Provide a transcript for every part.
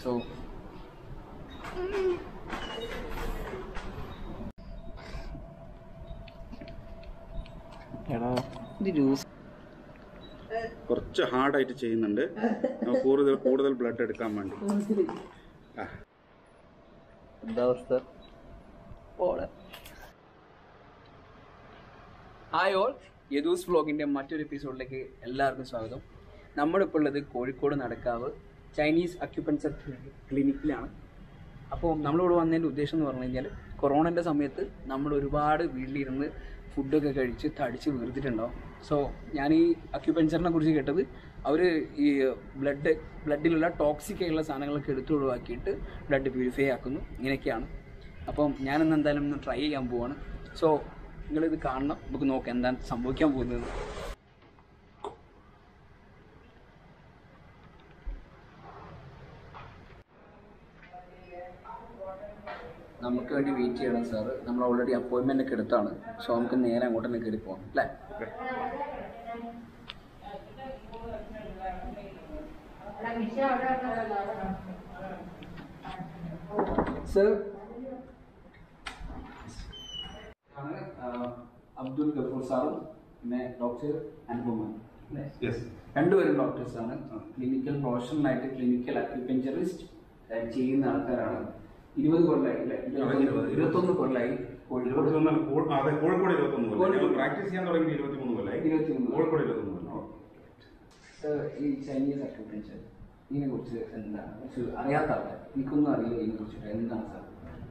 So എടാ ഇത് juice കുറച്ച് ഹാർഡായിട്ട് ചെയ്യുന്നുണ്ട് നമുക്ക് കൂടുതൽ കൂടുതൽ ബ്ലഡ് എടുക്കാൻ വേണ്ടി ആ എന്താ അവസ്ഥ ഓടെ ഹായ് ഓൾ യദൂസ് വ്ലോഗിൻ്റെ മറ്റൊരു എപ്പിസോഡിലേക്ക് എല്ലാവർക്കും സ്വാഗതം നമ്മളിപ്പോൾ ഉള്ളത് കോഴിക്കോട് നടക്കാവ് ചൈനീസ് അക്യുപഞ്ചർ ക്ലിനിക്കിലാണ് അപ്പോൾ നമ്മളിവിടെ വന്നതിൻ്റെ ഉദ്ദേശം എന്ന് പറഞ്ഞു കഴിഞ്ഞാൽ കൊറോണൻ്റെ സമയത്ത് നമ്മൾ ഒരുപാട് വീട്ടിലിരുന്ന് ഫുഡൊക്കെ കഴിച്ച് തടിച്ച് വീർത്തിട്ടുണ്ടാവും സോ ഞാൻ ഈ അക്യുപഞ്ചറിനെ കുറിച്ച് കേട്ടത് അവർ ഈ ബ്ലഡ് ബ്ലഡിലുള്ള ടോക്സിക് ആയിട്ടുള്ള സാധനങ്ങളൊക്കെ എടുത്ത് ഒഴിവാക്കിയിട്ട് ബ്ലഡ് പ്യൂരിഫൈ ആക്കുന്നു ഇങ്ങനെയൊക്കെയാണ് അപ്പം ഞാനിന്ന് എന്തായാലും ഒന്ന് ട്രൈ ചെയ്യാൻ പോവാണ് സോ നിങ്ങളിത് കാണണം നമുക്ക് നോക്കാം എന്താണ് സംഭവിക്കാൻ പോകുന്നത് നമുക്ക് വേണ്ടി വെയിറ്റ് ചെയ്യണം സാറ് നമ്മൾ ഓൾറെഡി അപ്പോയിൻമെൻ്റ് ഒക്കെ എടുത്താണ് സോ നമുക്ക് നേരെ അങ്ങോട്ട് തന്നെ കയറി പോകാം അല്ലേ സർ ആണ് അബ്ദുൽ ഗഫൂർ സാറും പിന്നെ ഡോക്ടർ അനുപമ അല്ലേ യെസ് രണ്ടുപേരും ഡോക്ടേഴ്സാണ് ക്ലിനിക്കൽ പ്രൊഫഷണലായിട്ട് ക്ലിനിക്കൽ അക്യുപെഞ്ചറിസ്റ്റ് ചെയ്യുന്ന ആൾക്കാരാണ് ഇരുപത് കൊല്ലമായി അല്ലേ ഇരുപത്. ഇരുപത്തൊന്ന് കൊല്ലമായി കോഴിക്കോട് ഇരുപത്തിയൊന്ന് കോ- അതെ കോഴിക്കോട് ഇരുപത്തൊന്ന് കൊല്ലം കോഴിക്കോട്. ഞങ്ങൾ പ്രാക്ടീസ് ചെയ്യാൻ തുടങ്ങി ഇരുപത്തിമൂന്ന് കൊല്ലായി ഇരുപത്തിമൂന്ന്. കോഴിക്കോട് ഇരുപത്തൊന്ന് കൊല്ലം സർ ഈ ചൈനീസ് അക്യുപെഞ്ചർ ഇതിനെ കുറിച്ച് എന്താണ് കുറച്ച് അറിയാത്ത ആളെ എനിക്കൊന്നും അറിയില്ല ഇതിനെ കുറിച്ചിട്ട് എന്താണ് സാർ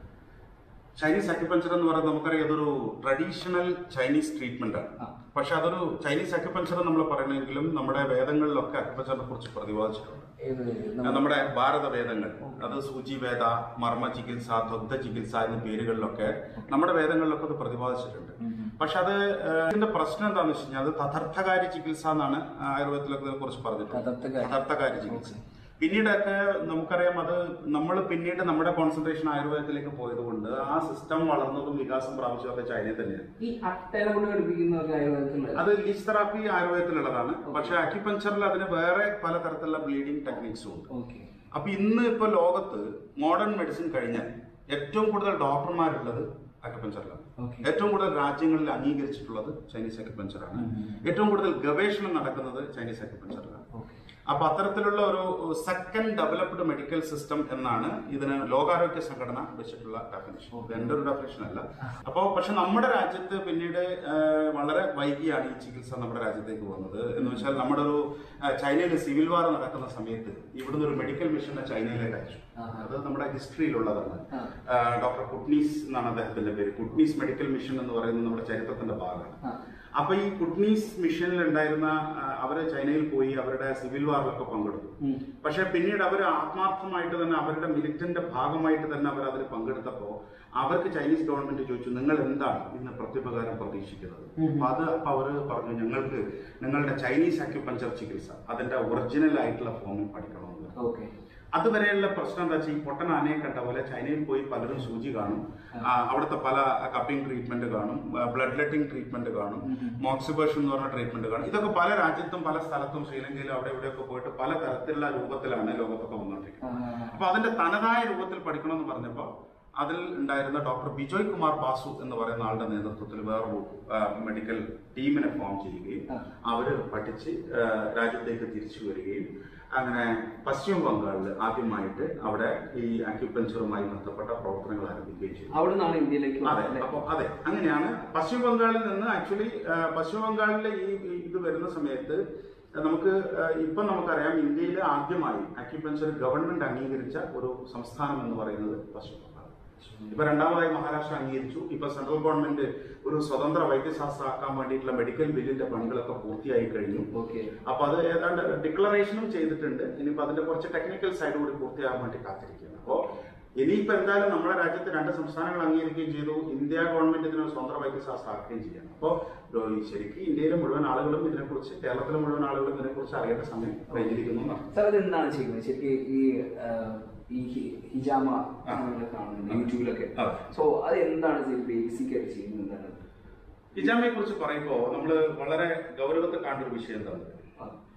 ചൈനീസ് അക്യുപഞ്ചർ എന്ന് പറയുന്നത് നമുക്കറിയാം അതൊരു ട്രഡീഷണൽ ചൈനീസ് ട്രീറ്റ്മെന്റ് ആണ് ആ. പക്ഷെ അതൊരു ചൈനീസ് അക്യുപഞ്ചർ നമ്മൾ പറയണമെങ്കിലും നമ്മുടെ വേദങ്ങളിലൊക്കെ അക്യുപഞ്ചറിനെ കുറിച്ച് പ്രതിപാദിച്ചിട്ടുണ്ട് ഏത് നമ്മുടെ ഭാരത വേദങ്ങൾ അത് സൂചി വേദ മർമ്മ ചികിത്സ ദ്വഗ്ധ ചികിത്സ എന്ന പേരുകളിലൊക്കെ നമ്മുടെ വേദങ്ങളിലൊക്കെ അത് പ്രതിപാദിച്ചിട്ടുണ്ട് പക്ഷെ അത് ഏഹ്, ഇതിന്റെ പ്രശ്നം എന്താണെന്ന് വെച്ച് കഴിഞ്ഞാൽ അത് തഥർത്ഥകാരി ചികിത്സ എന്നാണ് ആയുർവേദത്തിലൊക്കെ ഇതിനെ കുറിച്ച് പറഞ്ഞിട്ടുള്ളത് തഥർത്ഥകാരി. തഥർത്ഥകാരി ചികിത്സ പിന്നീടൊക്കെ നമുക്കറിയാം അത് നമ്മൾ പിന്നീട് നമ്മുടെ കോൺസെൻട്രേഷൻ ആയുർവേദത്തിലേക്ക് പോയതുകൊണ്ട് ആ സിസ്റ്റം വളർന്നതും വികാസം പ്രാപിച്ചതൊക്കെ ചൈനയിൽ തന്നെയാണ് ഈ അട്ടേനെ കൊണ്ട് ഘടിപ്പിക്കുന്നതൊക്കെ ആയുർവേദത്തിലുള്ള അത് ലീച്ച് തെറാപ്പി ആയുർവേദത്തിലുള്ളതാണ് പക്ഷെ അക്യുപഞ്ചറിൽ അതിന് വേറെ പലതരത്തിലുള്ള ബ്ലീഡിംഗ് ടെക്നിക്സും ഉണ്ട് ഓക്കെ അപ്പൊ ഇന്ന് ഇപ്പൊ ലോകത്ത് മോഡേൺ മെഡിസിൻ കഴിഞ്ഞാൽ ഏറ്റവും കൂടുതൽ ഡോക്ടർമാരുള്ളത് അക്യുപഞ്ചറിലാണ് Okay. ഏറ്റവും കൂടുതൽ രാജ്യങ്ങളിൽ അംഗീകരിച്ചിട്ടുള്ളത് ചൈനീസ് അക്യുപഞ്ചറാണ് ഏറ്റവും കൂടുതൽ ഗവേഷണം നടക്കുന്നത് ചൈനീസ് അക്യുപഞ്ചറിലാണ് ഓക്കെ അപ്പൊ അത്തരത്തിലുള്ള ഒരു സെക്കൻഡ് ഡെവലപ്ഡ് മെഡിക്കൽ സിസ്റ്റം എന്നാണ് ഇതിന് ലോകാരോഗ്യ സംഘടന വെച്ചിട്ടുള്ള ഡെഫിനേഷൻ ഇത് എന്റെ ഒരു ഡെഫിനേഷൻ അല്ല അപ്പോ പക്ഷെ നമ്മുടെ രാജ്യത്ത് പിന്നീട് ആ, വളരെ വൈകിയാണ് ഈ ചികിത്സ നമ്മുടെ രാജ്യത്തേക്ക് വന്നത് എന്ന് വെച്ചാൽ നമ്മുടെ ഒരു ആ, ചൈനയിൽ സിവിൽ വാർ നടക്കുന്ന സമയത്ത് ഇവിടുന്ന് ഒരു മെഡിക്കൽ മിഷനെ ചൈനയിലേക്ക് അയച്ചു ആഹാ. അത് നമ്മുടെ ഹിസ്റ്ററിയിലുള്ളതാണ് ആ. ആ, ഡോക്ടർ കുട്നീസ് എന്നാണ് അദ്ദേഹത്തിന്റെ പേര് കുട്നീസ് മെഡിക്കൽ മിഷൻ എന്ന് പറയുന്നത് നമ്മുടെ ചരിത്രത്തിന്റെ ഭാഗമാണ് ആ. അപ്പൊ ഈ കുഡ്നീസ് മിഷനിൽ ഉണ്ടായിരുന്ന ആ, അവര് ചൈനയിൽ പോയി അവരുടെ സിവിൽ വാറിലൊക്കെ പങ്കെടുത്തു ഉം. പക്ഷെ പിന്നീട് അവർ ആത്മാർത്ഥമായിട്ട് തന്നെ അവരുടെ മിലിറ്റന്റെ ഭാഗമായിട്ട് തന്നെ അവർ അതിൽ പങ്കെടുത്തപ്പോ അവർക്ക് ചൈനീസ് ഗവൺമെന്റ് ചോദിച്ചു നിങ്ങൾ എന്താണ് ഇതിന് പ്രത്യുപകാരം പ്രതീക്ഷിക്കുന്നത് അപ്പൊ അത് അപ്പൊ അവര് പറഞ്ഞു ഞങ്ങൾക്ക് നിങ്ങളുടെ ചൈനീസ് അക്യുപഞ്ചർ ചികിത്സ അതിന്റെ ഒറിജിനൽ ആയിട്ടുള്ള ഫോമിൽ പഠിക്കണമെന്ന് ഓക്കെ അതുവരെയുള്ള പ്രശ്നം എന്താ വെച്ചാൽ ഈ പൊട്ടൻ ആനയെ കണ്ട പോലെ ചൈനയിൽ പോയി പലരും സൂചി കാണും ആ, അവിടുത്തെ പല കപ്പിംഗ് ട്രീറ്റ്മെന്റ് കാണും ബ്ലഡ് ലെറ്റിംഗ് ട്രീറ്റ്മെന്റ് കാണും മോക്സിബേഷൻ എന്ന് പറഞ്ഞ ട്രീറ്റ്മെന്റ് കാണും ഇതൊക്കെ പല രാജ്യത്തും പല സ്ഥലത്തും ശ്രീലങ്കയിലും അവിടെ ഇവിടെയൊക്കെ പോയിട്ട് പല തരത്തിലുള്ള രൂപത്തിലാണ് ലോകത്തൊക്കെ വന്നുകൊണ്ടിരിക്കുന്നത് അപ്പൊ അതിന്റെ തനതായ രൂപത്തിൽ പഠിക്കണമെന്ന് പറഞ്ഞപ്പോ അതിൽ ഉണ്ടായിരുന്ന ഡോക്ടർ ബിജോയ് കുമാർ ബാസു എന്ന് പറയുന്ന ആളുടെ നേതൃത്വത്തിൽ വേറൊരു ആ, മെഡിക്കൽ ടീമിനെ ഫോം ചെയ്യുകയും ആ. അവര് പഠിച്ച് ആ, രാജ്യത്തേക്ക് തിരിച്ചു വരികയും അങ്ങനെ പശ്ചിമ ബംഗാളിൽ ആദ്യമായിട്ട് അവിടെ ഈ അക്യുപഞ്ചറുമായി ബന്ധപ്പെട്ട പ്രവർത്തനങ്ങൾ ആരംഭിക്കുകയും ചെയ്തു അവിടെ നിന്നാണ് ഇന്ത്യയിലേക്ക് അതെ വന്നത് അല്ലേ? അപ്പൊ അതെ അങ്ങനെയാണ് പശ്ചിമ ബംഗാളിൽ നിന്ന് ആക്ച്വലി പശ്ചിമ ബംഗാളിലെ ഈ ഈ ഇത് വരുന്ന സമയത്ത് നമുക്ക് ആ, ഇപ്പൊ നമുക്കറിയാം ഇന്ത്യയിൽ ആദ്യമായി അക്യുപഞ്ചർ ഗവൺമെന്റ് അംഗീകരിച്ച ഒരു സംസ്ഥാനം എന്ന് പറയുന്നത് പശ്ചിമ ബംഗാൾ ഇപ്പൊ രണ്ടാമതായി മഹാരാഷ്ട്ര അംഗീകരിച്ചു ഇപ്പൊ സെൻട്രൽ ഗവൺമെന്റ് ഒരു സ്വതന്ത്ര വൈദ്യശാസ്ത്രം ആക്കാൻ വേണ്ടിയിട്ടുള്ള മെഡിക്കൽ ബില്ലിന്റെ പണികളൊക്കെ പൂർത്തിയായി കഴിഞ്ഞു ഓക്കെ അപ്പൊ അത് ഏതാണ്ട് ഡിക്ലറേഷനും ചെയ്തിട്ടുണ്ട് ഇനിയിപ്പോ അതിന്റെ കുറച്ച് ടെക്നിക്കൽ സൈഡ് കൂടി പൂർത്തിയാകാൻ വേണ്ടി കാത്തിരിക്കുകയാണ് അപ്പോ ഇനിയിപ്പോ എന്തായാലും നമ്മുടെ രാജ്യത്ത് രണ്ട് സംസ്ഥാനങ്ങൾ അംഗീകരിക്കുകയും ചെയ്തു ഇന്ത്യ ഗവൺമെന്റ് ഇതിനൊരു സ്വന്തം വൈദ്യശാസ്ത്രം ആക്കുകയും ചെയ്യണം അപ്പോ ശരിക്കും ഇന്ത്യയിലെ മുഴുവൻ ആളുകളും ഇതിനെക്കുറിച്ച് കേരളത്തിലെ മുഴുവൻ ആളുകളും ഇതിനെക്കുറിച്ച് അറിയേണ്ട സമയം കഴിഞ്ഞിരിക്കുന്നു എന്നാണ്. സാർ അത് എന്താണ് ചെയ്യുന്നത് ശരിക്കും ഈ ആ, ഈ ഹി- ഹിജാമ നമ്മൾ കാണുന്നുണ്ട് യൂട്യൂബിലൊക്കെ അതെ. സോ അത് എന്താണ് ബേസിക് ആയിട്ട് ചെയ്യുന്നത് എന്താണ് ഹിജാമയെ കുറിച്ച് പറയുമ്പോൾ നമ്മൾ വളരെ ഗൗരവത്തിൽ കാണേണ്ട ഒരു വിഷയം എന്താണ് ആ.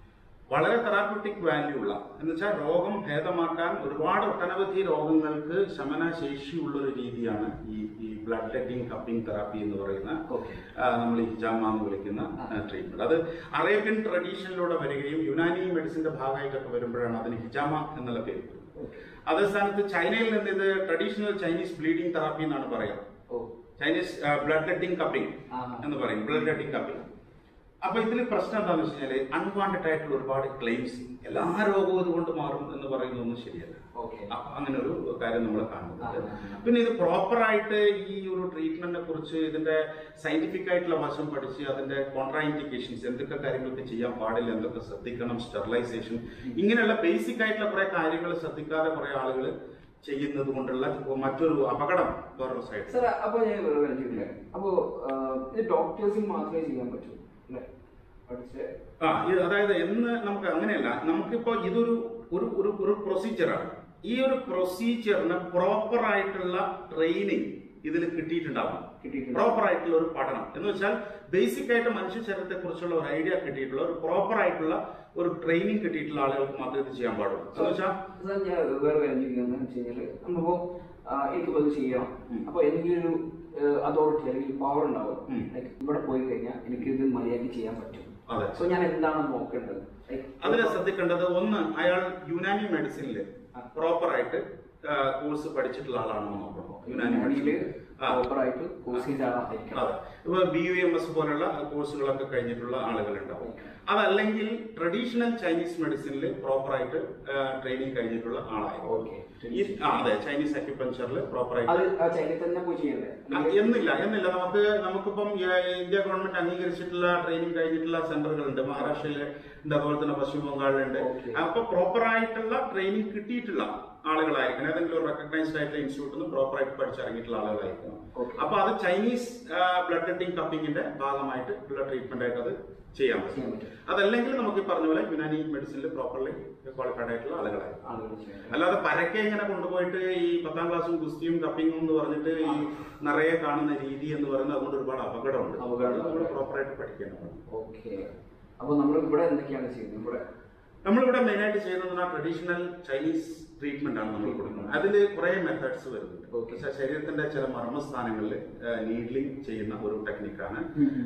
വളരെ തെറാപ്യൂട്ടിക് വാല്യൂ ഉള്ള എന്ന് വെച്ചാൽ രോഗം ഭേദമാക്കാൻ ഒരുപാട് ഒട്ടനവധി രോഗങ്ങൾക്ക് ശമന ശേഷിയുള്ള ഒരു രീതിയാണ് ഈ ഈ ബ്ലഡ് ലെറ്റിംഗ് കപ്പിംഗ് തെറാപ്പി എന്ന് പറയുന്ന ഓക്കെ ആ, നമ്മൾ ഈ ഹിജാമ എന്ന് വിളിക്കുന്ന ട്രീറ്റ്മെന്റ് അത് അറേബ്യൻ ട്രഡീഷനിലൂടെ വരികയും യുനാനി മെഡിസിന്റെ ഭാഗമായിട്ടൊക്കെ വരുമ്പോഴാണ് അതിന് ഹിജാമ എന്നുള്ള പേര് വരുന്നത്. അതേ സ്ഥാനത്ത് ചൈനയിൽ നിന്ന് ഇത് ട്രഡീഷണൽ ചൈനീസ് ബ്ലീഡിംഗ് തെറാപ്പി എന്നാണ് പറയുക ഓ ചൈനീസ് ബ്ലഡ് ലെറ്റിംഗ് കപ്പിംഗ് ആ എന്ന് പറയും ബ്ലഡ് ലെറ്റിംഗ് കപ്പിംഗ് അപ്പൊ ഇതിൽ പ്രശ്നം എന്താണെന്ന് വെച്ച് കഴിഞ്ഞാല് അൺവാണ്ടഡ് ആയിട്ടുള്ള ഒരുപാട് ക്ലെയിംസ് എല്ലാ രോഗവും ഇതുകൊണ്ട് മാറും എന്ന് പറയുന്നതൊന്നും ശരിയല്ല ഓക്കെ അപ്പൊ അങ്ങനെ ഒരു കാര്യം നമ്മൾ കാണുന്നുണ്ട് ആ. പിന്നെ ഇത് പ്രോപ്പർ ആയിട്ട് ഈ ഒരു ട്രീറ്റ്മെന്റിനെ കുറിച്ച് ഇതിന്റെ സയന്റിഫിക് ആയിട്ടുള്ള വശം പഠിച്ച് അതിന്റെ കോൺട്രാഇൻഡിക്കേഷൻസ് എന്തൊക്കെ കാര്യങ്ങൾക്ക് ചെയ്യാൻ പാടില്ല എന്തൊക്കെ ശ്രദ്ധിക്കണം സ്റ്റെറിലൈസേഷൻ ഇങ്ങനെയുള്ള ബേസിക് ആയിട്ടുള്ള കുറെ കാര്യങ്ങൾ ശ്രദ്ധിക്കാതെ കുറെ ആളുകൾ ചെയ്യുന്നത് കൊണ്ടുള്ള മറ്റൊരു അപകടം വേറൊരു സൈഡ് സാർ അപ്പൊ ഞാൻ വേറെ കാര്യം ചോദിക്കില്ലേ അപ്പോ ആ, ഇത് ഡോക്ടേഴ്സിന് മാത്രമേ ചെയ്യാൻ പറ്റൂ അല്ലേ പഠിച്ച് ആ ഇത് അതായത് എന്ന് നമുക്ക് അങ്ങനെയല്ല നമുക്കിപ്പോ ഇതൊരു ഒരു ഒരു ഒരു പ്രൊസീജിയറാണ് ഈ ഒരു പ്രൊസീജിയറിന് പ്രോപ്പർ ആയിട്ടുള്ള ട്രെയിനിങ് ഇതിൽ കിട്ടിയിട്ടുണ്ടാവണം കിട്ടിയിട്ടുണ്ട് പ്രോപ്പർ ആയിട്ടുള്ള ഒരു പഠനം എന്ന് വെച്ചാൽ ബേസിക് ആയിട്ട് മനുഷ്യ ശരീരത്തെ കുറിച്ചുള്ള ഒരു ഐഡിയ കിട്ടിയിട്ടുള്ള ഒരു പ്രോപ്പർ ആയിട്ടുള്ള ഒരു ട്രെയിനിങ് കിട്ടിയിട്ടുള്ള ആളുകൾക്ക് മാത്രമേ ഇത് ചെയ്യാൻ പാടുള്ളൂ എന്ന് വെച്ചാൽ സാർ ഞാൻ വേറെ കാര്യം ചോദിക്കുന്നത് വെച്ച് കഴിഞ്ഞാല് നമ്മളിപ്പോ ആ, എനിക്കിപ്പോ ഇത് ചെയ്യണം ഉം. അപ്പൊ എന്തെങ്കിലും ഒരു അതോറിറ്റി അല്ലെങ്കിൽ പവർ ഉണ്ടാവും ഉം. ലൈക്ക് ഇവിടെ പോയി കഴിഞ്ഞാൽ എനിക്ക് ഇത് മര്യാദയ്ക്ക് ചെയ്യാൻ പറ്റും അതെ സോ ഞാൻ എന്താണ് നോക്കേണ്ടത് Like, അതിൽ ശ്രദ്ധിക്കേണ്ടത് ഒന്ന് അയാൾ യുനാനി മെഡിസിനിൽ ആ. പ്രോപ്പർ ആയിട്ട് കോഴ്സ് പഠിച്ചിട്ടുള്ള ആളാണോ എന്ന് നോക്കണം യുനാനി യുനാനിയില് മെഡിസിൻ ആ. പ്രോപ്പർ ആയിട്ട് കോഴ്സ് ചെയ്ത ആളായിരിക്കണം അതെ ഇപ്പൊ ബി യു എം എസ് പോലുള്ള കോഴ്സുകളൊക്കെ കഴിഞ്ഞിട്ടുള്ള ആളുകളുണ്ടാവും അതല്ലെങ്കിൽ ട്രഡീഷണൽ ചൈനീസ് മെഡിസിനിൽ പ്രോപ്പർ ആയിട്ട് ട്രെയിനിങ് കഴിഞ്ഞിട്ടുള്ള ആളായിരിക്കും ഓക്കെ ഈ ആ, അതെ ചൈനീസ് അക്യുപഞ്ചറിൽ പ്രോപ്പർ ആയിട്ട് അത് ആ ചൈനയിൽ തന്നെ പോയി ചെയ്യണ്ടേ ആ, എന്നില്ല എന്നില്ല നമുക്ക് നമുക്കിപ്പം ഏ, ഇന്ത്യ ഗവൺമെന്റ് അംഗീകരിച്ചിട്ടുള്ള ട്രെയിനിങ് കഴിഞ്ഞിട്ടുള്ള സെന്ററുകളുണ്ട് മഹാരാഷ്ട്രയില് ഉണ്ട് അതുപോലെ തന്നെ പശ്ചിമ ബംഗാളിലുണ്ട് Okay. അപ്പൊ പ്രോപ്പർ ആയിട്ടുള്ള ട്രെയിനിങ് കിട്ടിയിട്ടുള്ള ആളുകളായിരിക്കണം ഏതെങ്കിലും ഒരു റെക്കഗ്നൈസ്ഡ് ആയിട്ടുള്ള ഇൻസ്റ്റിറ്റ്യൂട്ടിൽ നിന്ന് പ്രോപ്പർ ആയിട്ട് പഠിച്ചിറങ്ങിയിട്ടുള്ള ആളുകളായിരിക്കണം Okay. അപ്പൊ അത് ചൈനീസ് ബ്ലഡ് ടെറ്റിംഗ് കപ്പിങ്ങിന്റെ ഭാഗമായിട്ട് ഉള്ള ട്രീറ്റ്മെന്റ് ആയിട്ട് അത് ചെയ്യാൻ പറ്റും ചെയ്യാൻ പറ്റും അതല്ലെങ്കിൽ നമുക്ക് ഈ പറഞ്ഞ പോലെ യുനാനി മെഡിസിനിൽ പ്രോപ്പർലി ക്വാളിഫൈഡ് ആയിട്ടുള്ള ആളുകളായിരിക്കും ആളുകൾ ചെയ്യണ്ടേ അല്ലാതെ പരക്കെ ഇങ്ങനെ കൊണ്ടുപോയിട്ട് ഈ പത്താം ക്ലാസ്സും ഗുസ്തിയും കപ്പിങ്ങും എന്ന് പറഞ്ഞിട്ട് ഈ നിറയെ കാണുന്ന രീതി എന്ന് പറയുന്നത് അതുകൊണ്ട് ഒരുപാട് അപകടമുണ്ട് അപകടം. നമ്മൾ പ്രോപ്പറായിട്ട് പഠിക്കേണ്ടതാണ് ഓക്കെ അപ്പൊ നമ്മൾ ഇവിടെ എന്തൊക്കെയാണ് ചെയ്യുന്നത് ഇവിടെ നമ്മളിവിടെ മെയിൻ ആയിട്ട് ചെയ്യുന്നത് ട്രഡീഷണൽ ചൈനീസ് ട്രീറ്റ്മെന്റ് ആണ് നമ്മൾ കൊടുക്കുന്നത് അതിൽ കുറെ മെത്തേഡ്സ് വരുന്നുണ്ട് Okay. പക്ഷേ ശരീരത്തിന്റെ ചില മർമ്മസ്ഥാനങ്ങളിൽ നീഡ്ലിംഗ് ചെയ്യുന്ന ഒരു ടെക്നിക്കാണ്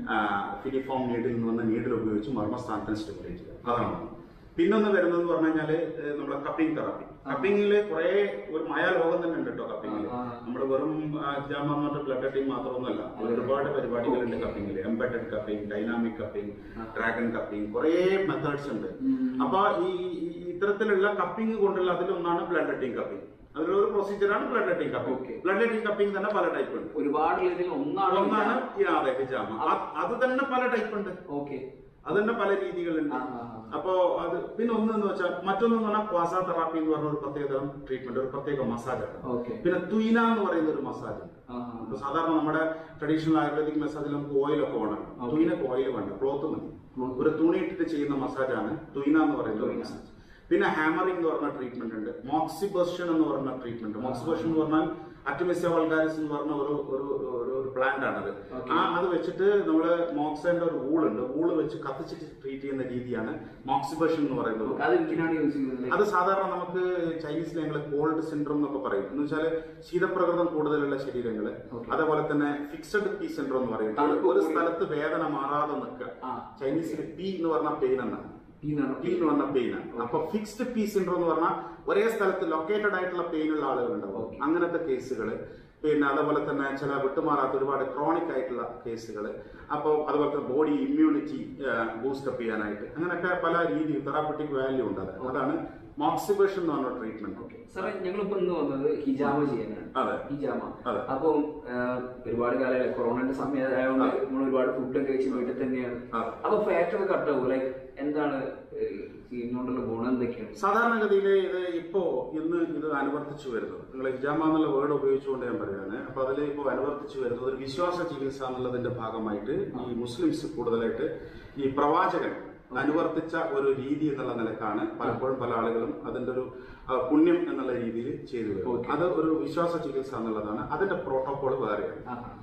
ഫിലിഫോം നീഡിൽ എന്ന് പറഞ്ഞ നീഡിൽ ഉപയോഗിച്ച് മർമ്മസ്ഥാനത്തിന് സ്റ്റിമുലേറ്റ് ചെയ്യുക അതാണ് ഒന്ന്. പിന്നൊന്ന് വരുന്നത് പറഞ്ഞു കഴിഞ്ഞാല് ഏഹ്, നമ്മുടെ കപ്പിംഗ് തെറാപ്പി കപ്പിങ്ങില് കുറെ ഒരു മായാലോകം തന്നെ ഉണ്ട് കേട്ടോ കപ്പിങ്ങില് ആ. നമ്മൾ വെറും ജാം പറഞ്ഞിട്ട് ബ്ലഡ് കട്ടിങ് മാത്രമൊന്നുമല്ല ഒരുപാട് പരിപാടികളുണ്ട് കപ്പിങ്ങില് embedded cupping dynamic cupping dragon cupping കുറെ മെത്തേഡ്സ് ഉണ്ട് അപ്പൊ ഈ ഈ ഇത്തരത്തിലുള്ള കപ്പിംഗ് കൊണ്ടുള്ള അതിലൊന്നാണ് ബ്ലഡ് കട്ടിംഗ് കപ്പിംഗ് അതിലൊരു പ്രൊസീജിയറാണ് blood cutting cupping Okay. Blood cutting cupping തന്നെ പല ടൈപ്പ് ഉണ്ട് ഒരുപാട് ഇതിൽ ഒന്നാണ് ഒന്നാണ് ഈ അതെ ഹിജാമ അത് അത് തന്നെ പല ടൈപ്പ് ഉണ്ട് ഓക്കെ അത് തന്നെ പല രീതികളുണ്ട് ആ, ആ, ആ. അപ്പോ അത് പിന്നെ ഒന്ന് എന്ന് വെച്ചാൽ മറ്റൊന്ന് എന്ന് പറഞ്ഞാൽ ക്വാസ തെറാപ്പി എന്ന് പറഞ്ഞ ഒരു പ്രത്യേകതരം ട്രീറ്റ്മെന്റ് ഒരു പ്രത്യേക മസാജാണ് ഓക്കെ പിന്നെ തുയിന എന്ന് പറയുന്ന ഒരു മസാജ് ഉണ്ട് ഇപ്പൊ സാധാരണ നമ്മുടെ ട്രഡീഷണൽ ആയുർവേദിക് മസാജിൽ നമുക്ക് ഓയിലൊക്കെ വേണം Okay. തുയിനൊക്കെ ഓയിൽ വേണ്ട ക്ലോത്ത് മതി Cloth. ഒരു തുണി ഇട്ടിട്ട് ചെയ്യുന്ന മസാജാണ് തുയിന എന്ന് പറയുന്ന ഒരു തുയിന. മസാജ് പിന്നെ ഹാമറിംഗ് എന്ന് പറഞ്ഞ ട്രീറ്റ്മെന്റ് ഉണ്ട് മോക്സിബർഷൻ എന്ന് പറഞ്ഞ ട്രീറ്റ്മെന്റ് മോക്സിബർഷൻ എന്ന് പറഞ്ഞാൽ അറ്റിമിസ്യ വൾഗാരിസ് എന്ന് പറഞ്ഞ ഒരു ഒരു ഒരു- ഒരു പ്ലാന്റ് ആണത് Okay. ആ അത് വെച്ചിട്ട് നമ്മള് മോക്സേന്റെ ഒരു ഊളുണ്ട് ഊള് വെച്ച് കത്തിച്ചിട്ട് ട്രീറ്റ് ചെയ്യുന്ന രീതിയാണ് മോക്സിബർഷൻ എന്ന് പറയുന്നത് അത് എന്തിനാണ് യൂസ് ചെയ്യുന്നത് അത് സാധാരണ നമുക്ക് ചൈനീസിൽ ഞങ്ങൾ കോൾഡ് സിൻഡ്രോം എന്നൊക്കെ പറയും എന്ന് വെച്ചാൽ ശീതപ്രകൃതം കൂടുതലുള്ള ശരീരങ്ങള് Okay. അതേപോലെ തന്നെ ഫിക്സഡ് പി സിൻഡ്രോം എന്ന് പറയും തണുപ്പ് ഒരു കൂടി. സ്ഥലത്ത് വേദന മാറാതെ നിൽക്കുക ആ. ചൈനീസിൽ പി എന്ന് പറഞ്ഞ പെയിൻ എന്നാണ് ഈ നിറം. പി എന്ന് പറഞ്ഞ പെയിൻ ആണ് അപ്പൊ ഫിക്സ്ഡ് പി സിൻഡ്രോം എന്ന് പറഞ്ഞാൽ ഒരേ സ്ഥലത്ത് ലൊക്കേറ്റഡ് ആയിട്ടുള്ള പെയിൻ ഉള്ള ആളുകളുണ്ടാവും Okay. അങ്ങനത്തെ കേസുകൾ പിന്നെ അതുപോലെ തന്നെ ചില വിട്ടുമാറാത്ത ഒരുപാട് ക്രോണിക് ആയിട്ടുള്ള കേസുകൾ അപ്പോൾ അതുപോലെ തന്നെ ബോഡി ഇമ്മ്യൂണിറ്റി ബൂസ്റ്റപ്പ് ചെയ്യാനായിട്ട് അങ്ങനെയൊക്കെ പല രീതി തെറാപ്പറ്റിക് വാല്യൂ ഉണ്ട് അത് അതാണ് മോക്സിബേഷൻ എന്ന് പറഞ്ഞ ട്രീറ്റ്മെന്റ് ഓക്കെ സാറേ ഞങ്ങളിപ്പോ ഇന്ന് വന്നത് ഹിജാമ ചെയ്യാനാണ് അതെ. ഹിജാമ അതെ. അപ്പം ആ, ഒരുപാട് കാലം കൊറോണയുടെ സമയമായതുകൊണ്ട് അതെ. നമ്മൾ ഒരുപാട് ഫുഡൊക്കെ കഴിച്ച് വീട്ടിൽ തന്നെയാണ് അതെ. അപ്പൊ ഫാറ്റ് ഒക്കെ കട്ട് ആവും ലൈക്ക് എന്താണ് ഏഹ്, ചെയ്യുന്നോണ്ടുള്ള ഗുണം എന്തൊക്കെയാണ് സാധാരണഗതിയിൽ ഇത് ഇപ്പോ ഇന്ന് ഇത് അനുവർത്തിച്ചു വരുന്നത് നിങ്ങൾ ഹിജാമ എന്നുള്ള വേർഡ് ഉപയോഗിച്ചുകൊണ്ട് ഞാൻ പറയുകയാണ് അപ്പൊ അതിൽ ഇപ്പോൾ അനുവർത്തിച്ചു വരുന്നത് ഒരു വിശ്വാസ ചികിത്സ എന്നുള്ളതിന്റെ ഭാഗമായിട്ട് ഈ മുസ്ലിംസ് കൂടുതലായിട്ട് ഈ പ്രവാചകൻ അനുവർത്തിച്ച ഒരു രീതി എന്നുള്ള നിലക്കാണ് പലപ്പോഴും പല ആളുകളും അതിന്റെ ഒരു ആ, പുണ്യം എന്നുള്ള രീതിയിൽ ചെയ്തു വരുന്നത് Okay. അത് ഒരു വിശ്വാസ ചികിത്സ എന്നുള്ളതാണ് അതിന്റെ പ്രോട്ടോകോൾ വേറെയാണ് ആ,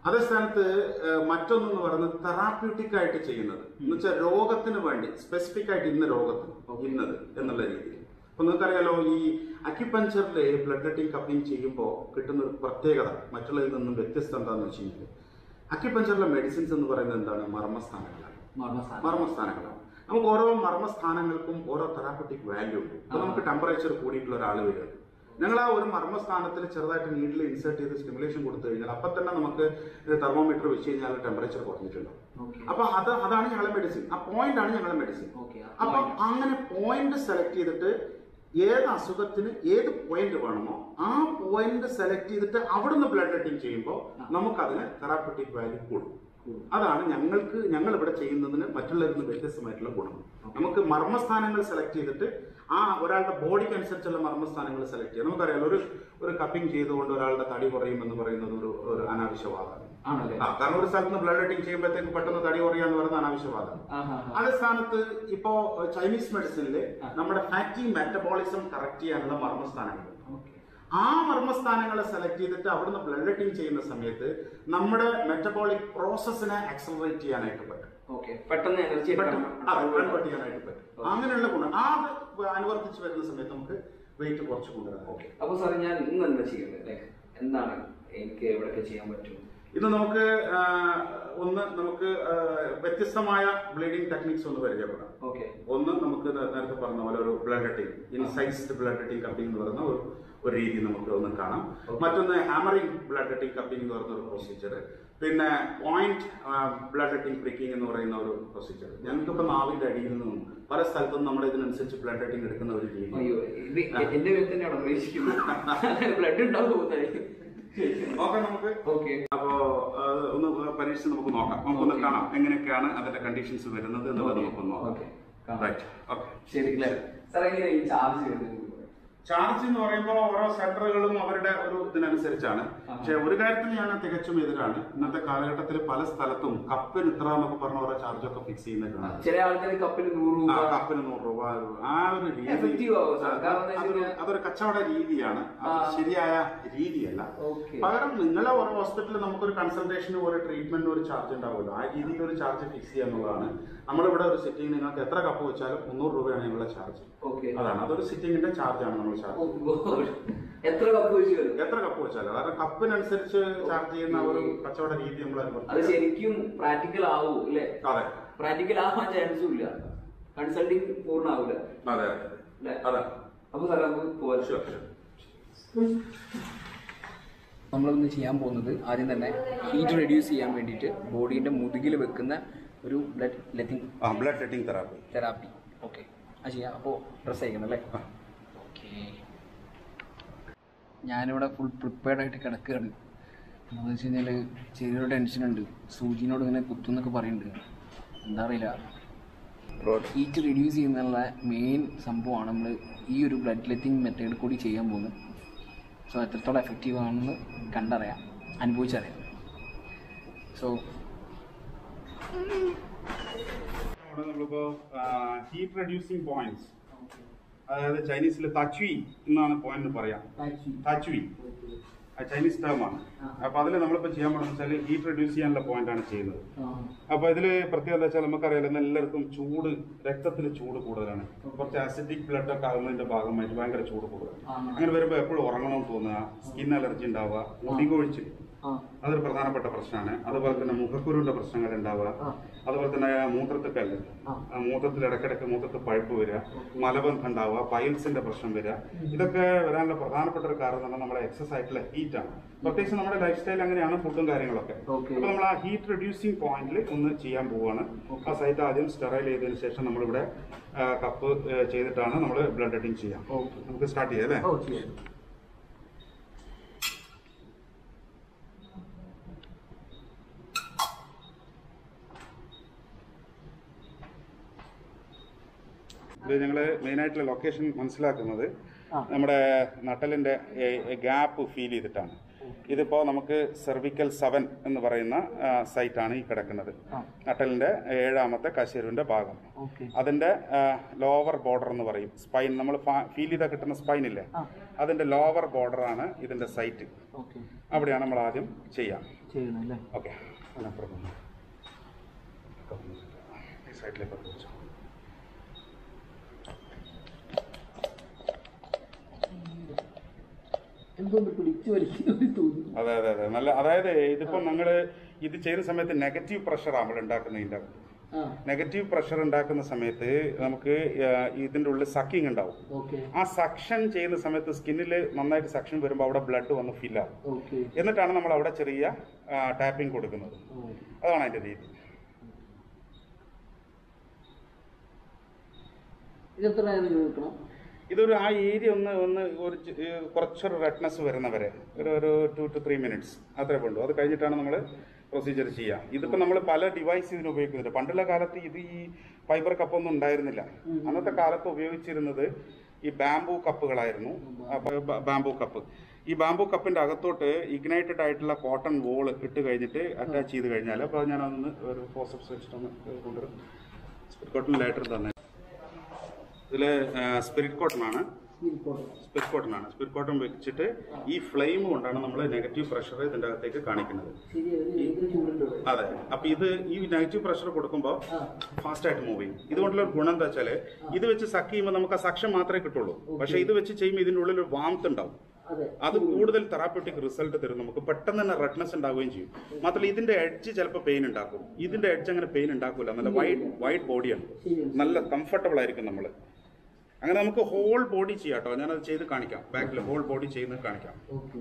അതേ സ്ഥാനത്ത് ഏഹ്, മറ്റൊന്നെന്ന് പറയുന്നത് തെറാപ്യൂട്ടിക് ആയിട്ട് ചെയ്യുന്നത് എന്ന് വെച്ചാൽ രോഗത്തിന് വേണ്ടി സ്പെസിഫിക് ആയിട്ട് ഇന്ന രോഗത്തിന് ഇന്നത് എന്നുള്ള രീതിയിൽ അപ്പൊ നിങ്ങൾക്കറിയാലോ ഈ അക്യുപഞ്ചറിലെ ബ്ലഡ് ലെറ്റിംഗ് കപ്പിംഗ് ചെയ്യുമ്പോൾ കിട്ടുന്ന ഒരു പ്രത്യേകത മറ്റുള്ളതിൽ നിന്നും വ്യത്യസ്തം എന്താണെന്ന് വെച്ച് കഴിഞ്ഞാൽ അക്യുപഞ്ചറിലെ മെഡിസിൻസ് എന്ന് പറയുന്നത് എന്താണ് മർമ്മസ്ഥാനങ്ങളാണ് മർമ്മസ്ഥാനം മർമ്മസ്ഥാനങ്ങളാണ് നമുക്ക് ഓരോ മർമ്മസ്ഥാനങ്ങൾക്കും ഓരോ തെറാപ്പറ്റിക് വാല്യൂ ഉണ്ട് ഇപ്പൊ നമുക്ക് ടെമ്പറേച്ചർ കൂടിയിട്ടുള്ള ഒരാൾ വരികയാണ് ഞങ്ങൾ ആ ഒരു മർമ്മസ്ഥാനത്തിൽ ചെറുതായിട്ട് നീഡിൽ ഇൻസേർട്ട് ചെയ്ത് സ്റ്റിമുലേഷൻ കൊടുത്തു കഴിഞ്ഞാൽ അപ്പൊ തന്നെ നമുക്ക് തെർമോമീറ്റർ വെച്ച് കഴിഞ്ഞാൽ ടെമ്പറേച്ചർ കുറഞ്ഞിട്ടുണ്ടാവും ഓക്കെ അപ്പൊ അത് അതാണ് ഞങ്ങളുടെ മെഡിസിൻ ആ പോയിന്റ് ആണ് ഞങ്ങളുടെ മെഡിസിൻ ഓക്കെ അപ്പൊ അങ്ങനെ പോയിന്റ് സെലക്ട് ചെയ്തിട്ട് ഏത് അസുഖത്തിന് ഏത് പോയിന്റ് വേണമോ ആ പോയിന്റ് സെലക്ട് ചെയ്തിട്ട് അവിടുന്ന് ബ്ലഡ് ലെറ്റിംഗ് ചെയ്യുമ്പോൾ നമുക്കതിന് തെറാപ്പറ്റിക് വാല്യൂ കൂടും അതാണ് ഞങ്ങൾക്ക് ഞങ്ങൾ ഇവിടെ ചെയ്യുന്നതിന് മറ്റുള്ളവരിൽ നിന്ന് വ്യത്യസ്തമായിട്ടുള്ള ഗുണം നമുക്ക് മർമ്മസ്ഥാനങ്ങൾ സെലക്ട് ചെയ്തിട്ട് ആ ഒരാളുടെ ബോഡിക്ക് അനുസരിച്ചുള്ള മർമ്മസ്ഥാനങ്ങൾ സെലക്ട് ചെയ്യാം നമുക്കറിയാലോ ഒരു ഒരു കപ്പിംഗ് ചെയ്തുകൊണ്ട് ഒരാളുടെ തടി കുറയും എന്ന് പറയുന്നത് ഒരു ഒരു അനാവശ്യവാദമാണ് ആണല്ലേ ആ കാരണം ഒരു സ്ഥലത്ത് നിന്ന് ബ്ലഡ് ലെറ്റിംഗ് ചെയ്യുമ്പോഴത്തേക്ക് പെട്ടെന്ന് തടി കുറയാന്ന് പറയുന്നത് അനാവശ്യവാദമാണ് ആഹാ അതേ സ്ഥാനത്ത് ഇപ്പോ ചൈനീസ് മെഡിസിനില് നമ്മുടെ ഫാറ്റി മെറ്റബോളിസം കറക്റ്റ് ചെയ്യാനുള്ള മർമ്മസ്ഥാനങ്ങളുണ്ട് ഓക്കെ ആ മർമ്മസ്ഥാനങ്ങളെ സെലക്ട് ചെയ്തിട്ട് അവിടുന്ന് ബ്ലഡ് ലെറ്റിംഗ് ചെയ്യുന്ന സമയത്ത് നമ്മുടെ മെറ്റബോളിക് പ്രോസസ്സിനെ ആക്സലറേറ്റ് ചെയ്യാനായിട്ട് പറ്റും ഓക്കെ പെട്ടെന്ന് എനർജി പറ്റും അതെ കൺവേർട്ട് ചെയ്യാനായിട്ട് പറ്റും അങ്ങനെയുള്ള ഗുണം ആ അത് അനുവർത്തിച്ച് വരുന്ന സമയത്ത് നമുക്ക് വെയിറ്റ് കുറച്ച് കൊണ്ടുവരാൻ ഓക്കെ അപ്പൊ സാറേ ഞാൻ ഇന്ന് എന്താ ചെയ്യുന്നത് ലൈക്ക് എന്താണ് എനിക്ക് എവിടെയൊക്കെ ചെയ്യാൻ പറ്റും ഇന്ന് നമുക്ക് ആ, ഒന്ന് നമുക്ക് ആ, വ്യത്യസ്തമായ ബ്ലീഡിംഗ് ടെക്നിക്സ് ഒന്ന് പരിചയപ്പെടാം ഓക്കെ ഒന്ന് നമുക്ക് നേ- നേരത്തെ പറഞ്ഞ പോലെ ഒരു bloodletting incised bloodletting cupping എന്ന് പറയുന്ന ഒരു ഒരു രീതി നമുക്ക് ഒന്ന് കാണാം മറ്റൊന്ന് ഹാമറിംഗ് ബ്ലഡ് ലെറ്റിംഗ് കപ്പിംഗ് എന്ന് പറയുന്ന ഒരു പ്രൊസീജിയർ പിന്നെ പോയിന്റ് ബ്ലഡ് ലെറ്റിംഗ് പ്രിക്കിംഗ് എന്ന് പറയുന്ന ഒരു പ്രൊസീജിയർ ഞങ്ങൾക്കിപ്പോ നാവിന്റെ അടിയിൽ നിന്നും പല സ്ഥലത്തും നമ്മൾ ഇതിനനുസരിച്ച് ബ്ലഡ് ലെറ്റിംഗ് എടുക്കുന്ന ഒരു രീതി അയ്യോ ഇത് എന്റെ പേര് തന്നെയാണ് പ്രതീക്ഷിക്കുന്നത് ബ്ലഡ് ഉണ്ടാവും തോന്നുന്നത് നോക്കാം നമുക്ക് ഓക്കെ അപ്പോ ആ, ഒന്ന് പരീക്ഷിച്ച് നമുക്ക് നോക്കാം നമുക്കൊന്ന് കാണാം എങ്ങനെയൊക്കെയാണ് അതിന്റെ കണ്ടീഷൻസ് വരുന്നത് എന്നുള്ളത് നമുക്കൊന്ന് നോക്കാം ഓക്കെ റൈറ്റ് ഓക്കെ ശരി അല്ലേ സാർ എങ്ങനെയാ ഈ ചാർജ് ചെയ്യുന്നത് ചാർജ് എന്ന് പറയുമ്പോൾ ഓരോ സെന്ററുകളും അവരുടെ ഒരു ഇതിനനുസരിച്ചാണ് പക്ഷെ ഒരു കാര്യത്തിൽ ഞാൻ തികച്ചും എതിരാണ് ഇന്നത്തെ കാലഘട്ടത്തിൽ പല സ്ഥലത്തും കപ്പിന് ഇത്ര എന്നൊക്കെ പറഞ്ഞ ഓരോ ചാർജൊക്കെ ഫിക്സ് ചെയ്യുന്നതാണ് ചില ആൾക്കാർ കപ്പിന് നൂറ് ആ രൂപ കപ്പിന് നൂറ് രൂപ ആ ഒരു രീതി Effective ആവും സാർ. കാരണം എന്താ അതൊരു വെച്ചാൽ- അതൊരു കച്ചവട രീതിയാണ് അത് ആ. ശരിയായ രീതിയല്ല ഓക്കെ പകരം നിങ്ങളെ ഒരു ഹോസ്പിറ്റലിൽ നമുക്കൊരു കൺസൾട്ടേഷന് ഒരു ട്രീറ്റ്മെന്റ് ഒരു ചാർജ് ഉണ്ടാവുമല്ലോ ആ രീതിയിൽ ഒരു ചാർജ് ഫിക്സ് ചെയ്യുക എന്നുള്ളതാണ് നമ്മളിവിടെ ഒരു സിറ്റിംഗ് നിങ്ങൾക്ക് എത്ര കപ്പ് വെച്ചാലും മുന്നൂറ് രൂപയാണ് ഞങ്ങളുടെ ചാർജ് ഓക്കെ അതാണ് അതൊരു സിറ്റിംഗിന്റെ ചാർജാണ് നമ്മൾ ചാർജ് എത്ര കപ്പ് വെച്ച് വരും എത്ര കപ്പ് വെച്ചാലും കാരണം കപ്പിനനുസരിച്ച് ചാർജ് ചെയ്യുന്ന ഒരു കച്ചവട രീതി നമ്മൾ അത് അനുവർത്തിക്കും ശരിക്കും പ്രാക്ടിക്കൽ ആവൂ അല്ലേ അതെ പ്രാക്ടിക്കൽ ആവാൻ ചാൻസും ഇല്ല കൺസൾട്ടിങ് പൂർണ്ണമാവില്ല അതെ അല്ലേ അതെ അപ്പൊ സാറേ നമുക്ക് പോവാം Sure, sure. നമ്മളിന്ന് ചെയ്യാൻ പോകുന്നത് ആദ്യം തന്നെ ഹീറ്റ് റെഡ്യൂസ് ചെയ്യാൻ വേണ്ടിയിട്ട് ബോഡീൻ്റെ മുതുകിൽ വെക്കുന്ന ഒരു ബ്ലഡ് ലെറ്റിംഗ് ആ bloodletting therapy therapy okay അത് ചെയ്യാം അപ്പോൾ ഡ്രസ് അയക്കണം അല്ലേ ഓക്കെ ഞാനിവിടെ ഫുൾ പ്രിപ്പയർഡ് ആയിട്ട് കിടക്കുകയാണ് എന്താണെന്ന് വെച്ച് കഴിഞ്ഞാൽ ചെറിയൊരു ടെൻഷനുണ്ട് സൂചിനോട് ഇങ്ങനെ കുത്തുന്നൊക്കെ പറയുന്നുണ്ട് എന്താ അറിയില്ല ഹീറ്റ് റിഡ്യൂസ് ചെയ്യുന്നുള്ള മെയിൻ സംഭവമാണ് നമ്മൾ ഈ ഒരു ബ്ലഡ് ലെറ്റിംഗ് മെത്തേഡ് കൂടി ചെയ്യാൻ പോകുന്നത് സോ എത്രത്തോളം എഫക്റ്റീവ് ആണെന്ന് കണ്ടറിയാം അനുഭവിച്ചറിയാം സോ അവിടെ നമ്മളിപ്പോ ഹീറ്റ് റെഡ്യൂസിങ് പോയിന്റ്സ് അതായത് ചൈനീസിൽ തച്വി എന്നാണ് പോയിന്റ് പറയാം തച്വി ചൈനീസ് ടേം ആണ് അപ്പൊ അതിൽ നമ്മളിപ്പോ ചെയ്യാൻ പോകുന്നത് വെച്ചാൽ ഹീറ്റ് റെഡ്യൂസ് ചെയ്യാനുള്ള പോയിന്റ് ആണ് ചെയ്യുന്നത് അപ്പൊ ഇതില് പ്രത്യേകത എന്താ വെച്ചാൽ നമുക്കറിയാലോ ഇന്ന് എല്ലാവർക്കും ചൂട് രക്തത്തിൽ ചൂട് കൂടുതലാണ് കുറച്ച് അസിഡിക് ബ്ലഡ് ഒക്കെ ആകുന്നതിന്റെ ഭാഗമായിട്ട് ഭയങ്കര ചൂട് കൂടുതലാണ് അങ്ങനെ വരുമ്പോൾ എപ്പോഴും ഉറങ്ങണമെന്ന് തോന്നുക സ്കിൻ അലർജി ഉണ്ടാവുക മുടി കൊഴിച്ചിൽ അതൊരു പ്രധാനപ്പെട്ട പ്രശ്നമാണ് അതുപോലെ തന്നെ മുഖക്കുരുവിന്റെ പ്രശ്നങ്ങൾ ഉണ്ടാവുക അതുപോലെ തന്നെ മൂത്രത്തിൽ കല്ല് ആ മൂത്രത്തിൽ ഇടയ്ക്കിടയ്ക്ക് മൂത്രത്തിൽ പഴുപ്പ് വരിക മലബന്ധം ഉണ്ടാവുക പൈൽസിന്റെ പ്രശ്നം വരിക ഇതൊക്കെ വരാനുള്ള പ്രധാനപ്പെട്ട ഒരു കാരണം എന്ന് പറഞ്ഞാൽ നമ്മുടെ എക്സസ് ആയിട്ടുള്ള ഹീറ്റ് ആണ് പ്രത്യേകിച്ച് നമ്മുടെ ലൈഫ് സ്റ്റൈൽ അങ്ങനെയാണ് ഫുഡും കാര്യങ്ങളൊക്കെ Okay. അപ്പൊ നമ്മൾ ആ ഹീറ്റ് റെഡ്യൂസിങ് പോയിന്റിൽ ഒന്ന് ചെയ്യാൻ പോവുകയാണ് ആ സൈറ്റ് ആദ്യം സ്റ്റെറൈൽ ചെയ്തതിനു ശേഷം നമ്മളിവിടെ കപ്പ് ചെയ്തിട്ടാണ് നമ്മൾ ബ്ലഡ് ഹെഡിങ് ചെയ്യാം Okay. നമുക്ക് സ്റ്റാർട്ട് ചെയ്യാം അല്ലേ ഓ ചെയ്യാം ഇത് ഞങ്ങൾ മെയിനായിട്ടുള്ള ലൊക്കേഷൻ മനസ്സിലാക്കുന്നത് നമ്മുടെ നട്ടലിന്റെ ഗ്യാപ്പ് ഫീൽ ചെയ്തിട്ടാണ് ഇതിപ്പോൾ നമുക്ക് സെർവിക്കൽ സെവൻ എന്ന് പറയുന്ന സൈറ്റാണ് ഈ കിടക്കുന്നത് ആ നട്ടലിന്റെ ഏഴാമത്തെ കശേരുവിന്റെ ഭാഗം ഓക്കെ അതിന്റെ ലോവർ ബോർഡർ എന്ന് പറയും സ്പൈൻ നമ്മൾ ഫീൽ ചെയ്താൽ കിട്ടുന്ന സ്പൈൻ ഇല്ലേ ആ അതിന്റെ ലോവർ ബോർഡർ ആണ് ഇതിന്റെ സൈറ്റ് ഓക്കെ അവിടെയാണ് നമ്മൾ ആദ്യം ചെയ്യാം ചെയ്യണം അല്ലേ ഓക്കെ അതിനപ്പുറം വന്നു. ഈ സൈഡിലേക്ക് ഒന്ന് വെച്ചോ. എന്തോന്ന് പിടിച്ചു വലിക്കുന്നു തോന്നുന്നു അതെ അതെ അതെ നല്ല അതായത് ഇതിപ്പോ ഞങ്ങള് ഇത് ചെയ്യുന്ന സമയത്ത് നെഗറ്റീവ് പ്രഷറാണ് നമ്മൾ ഉണ്ടാക്കുന്നതിന്റെ ആ നെഗറ്റീവ് പ്രഷർ ഉണ്ടാക്കുന്ന സമയത്ത് നമുക്ക് ആ, ഇതിന്റെ ഉള്ളിൽ സക്കിങ് ഉണ്ടാവും ഓക്കെ ആ സക്ഷൻ ചെയ്യുന്ന സമയത്ത് സ്കിന്നിൽ നന്നായിട്ട് സക്ഷൻ വരുമ്പോൾ അവിടെ ബ്ലഡ് വന്ന് ഫില്ലാവും ഓക്കെ എന്നിട്ടാണ് നമ്മൾ അവിടെ ചെറിയ ടാപ്പിംഗ് കൊടുക്കുന്നത് അതാണ് അതിന്റെ രീതി ഇത് എത്ര നേരം ചോദിക്കണം ഇതൊരു ആ ഏരിയ ഒന്ന് ഒന്ന് ഒരു ചെ- ഏ, കുറച്ചൊരു റെഡ്നെസ് വരുന്നവരെ ഒരു ഒരു ടു ടു ത്രീ മിനിറ്റ്സ് അത്രേ ഉള്ളൂ അത് കഴിഞ്ഞിട്ടാണ് നമ്മൾ പ്രൊസീജിയർ ചെയ്യുക ഇതിപ്പോൾ നമ്മൾ പല ഡിവൈസ് ഇതിന് ഉപയോഗിക്കുന്നുണ്ട് പണ്ടുള്ള കാലത്ത് ഇത് ഈ ഫൈബർ കപ്പൊന്നും ഉണ്ടായിരുന്നില്ല അന്നത്തെ കാലത്ത് ഉപയോഗിച്ചിരുന്നത് ഈ ബാംബു കപ്പുകളായിരുന്നു ബാംബു കപ്പ് ഈ ബാംബു കപ്പിന്റെ അകത്തോട്ട് ഇഗ്നൈറ്റഡ് ആയിട്ടുള്ള കോട്ടൺ വോൾ ഇട്ട് കഴിഞ്ഞിട്ട് അറ്റാച്ച് ചെയ്ത് കഴിഞ്ഞാൽ അപ്പോൾ ഞാനതൊന്ന് ഒരു ഫോസപ്സ് വെച്ചിട്ടൊന്ന് കൊണ്ടുവരും സ്പിരിറ്റ് കോട്ടൺ ലൈറ്റർ തന്നെ ഇതിൽ സ്പിരിറ്റ് കോട്ടൺ ആണ് സ്പിരിറ്റ് കോട്ടൺ ആണ് സ്പിരിറ്റ് കോട്ടൺ വെച്ചിട്ട് ഈ ഫ്ലെയിം കൊണ്ടാണ് നമ്മൾ നെഗറ്റീവ് പ്രഷർ ഇതിന്റെ അകത്തേക്ക് കാണിക്കുന്നത് ശരി അതിന് ഏത് ചൂടുണ്ട് അതെ അപ്പൊ ഇത് ഈ നെഗറ്റീവ് പ്രഷർ കൊടുക്കുമ്പോൾ ആ ഫാസ്റ്റ് ആയിട്ട് മൂവ് ചെയ്യും ഇതുകൊണ്ടുള്ള ഒരു ഗുണം എന്താ വെച്ചാല് ഇത് വെച്ച് സക്ക് ചെയ്യുമ്പോൾ നമുക്ക് ആ സക്ഷൻ മാത്രമേ കിട്ടുള്ളൂ പക്ഷെ ഇത് വെച്ച് ചെയ്യുമ്പോൾ ഇതിന്റെ ഉള്ളിൽ ഒരു വാംത്ത് ഉണ്ടാവും അതെ അത് കൂടുതൽ തെറാപ്യൂട്ടിക് റിസൾട്ട് തരും നമുക്ക് പെട്ടെന്ന് തന്നെ റെഡ്നെസ് ഉണ്ടാവുകയും ചെയ്യും മാത്രമല്ല ഇതിന്റെ എഡ്ജ് ചിലപ്പോൾ പെയിൻ ഉണ്ടാക്കും ഇതിന്റെ എഡ്ജ് അങ്ങനെ പെയിൻ ഉണ്ടാക്കില്ല നല്ല വൈഡ് വൈഡ് ബോഡിയാണ് ശരി നല്ല കംഫർട്ടബിൾ ആയിരിക്കും നമ്മൾ അങ്ങനെ നമുക്ക് ഹോൾ ബോഡി ചെയ്യാം കേട്ടോ ഞാനത് ചെയ്ത് കാണിക്കാം ബാക്കിൽ ഹോൾ ബോഡി ചെയ്യുന്നത് കാണിക്കാം ഓക്കെ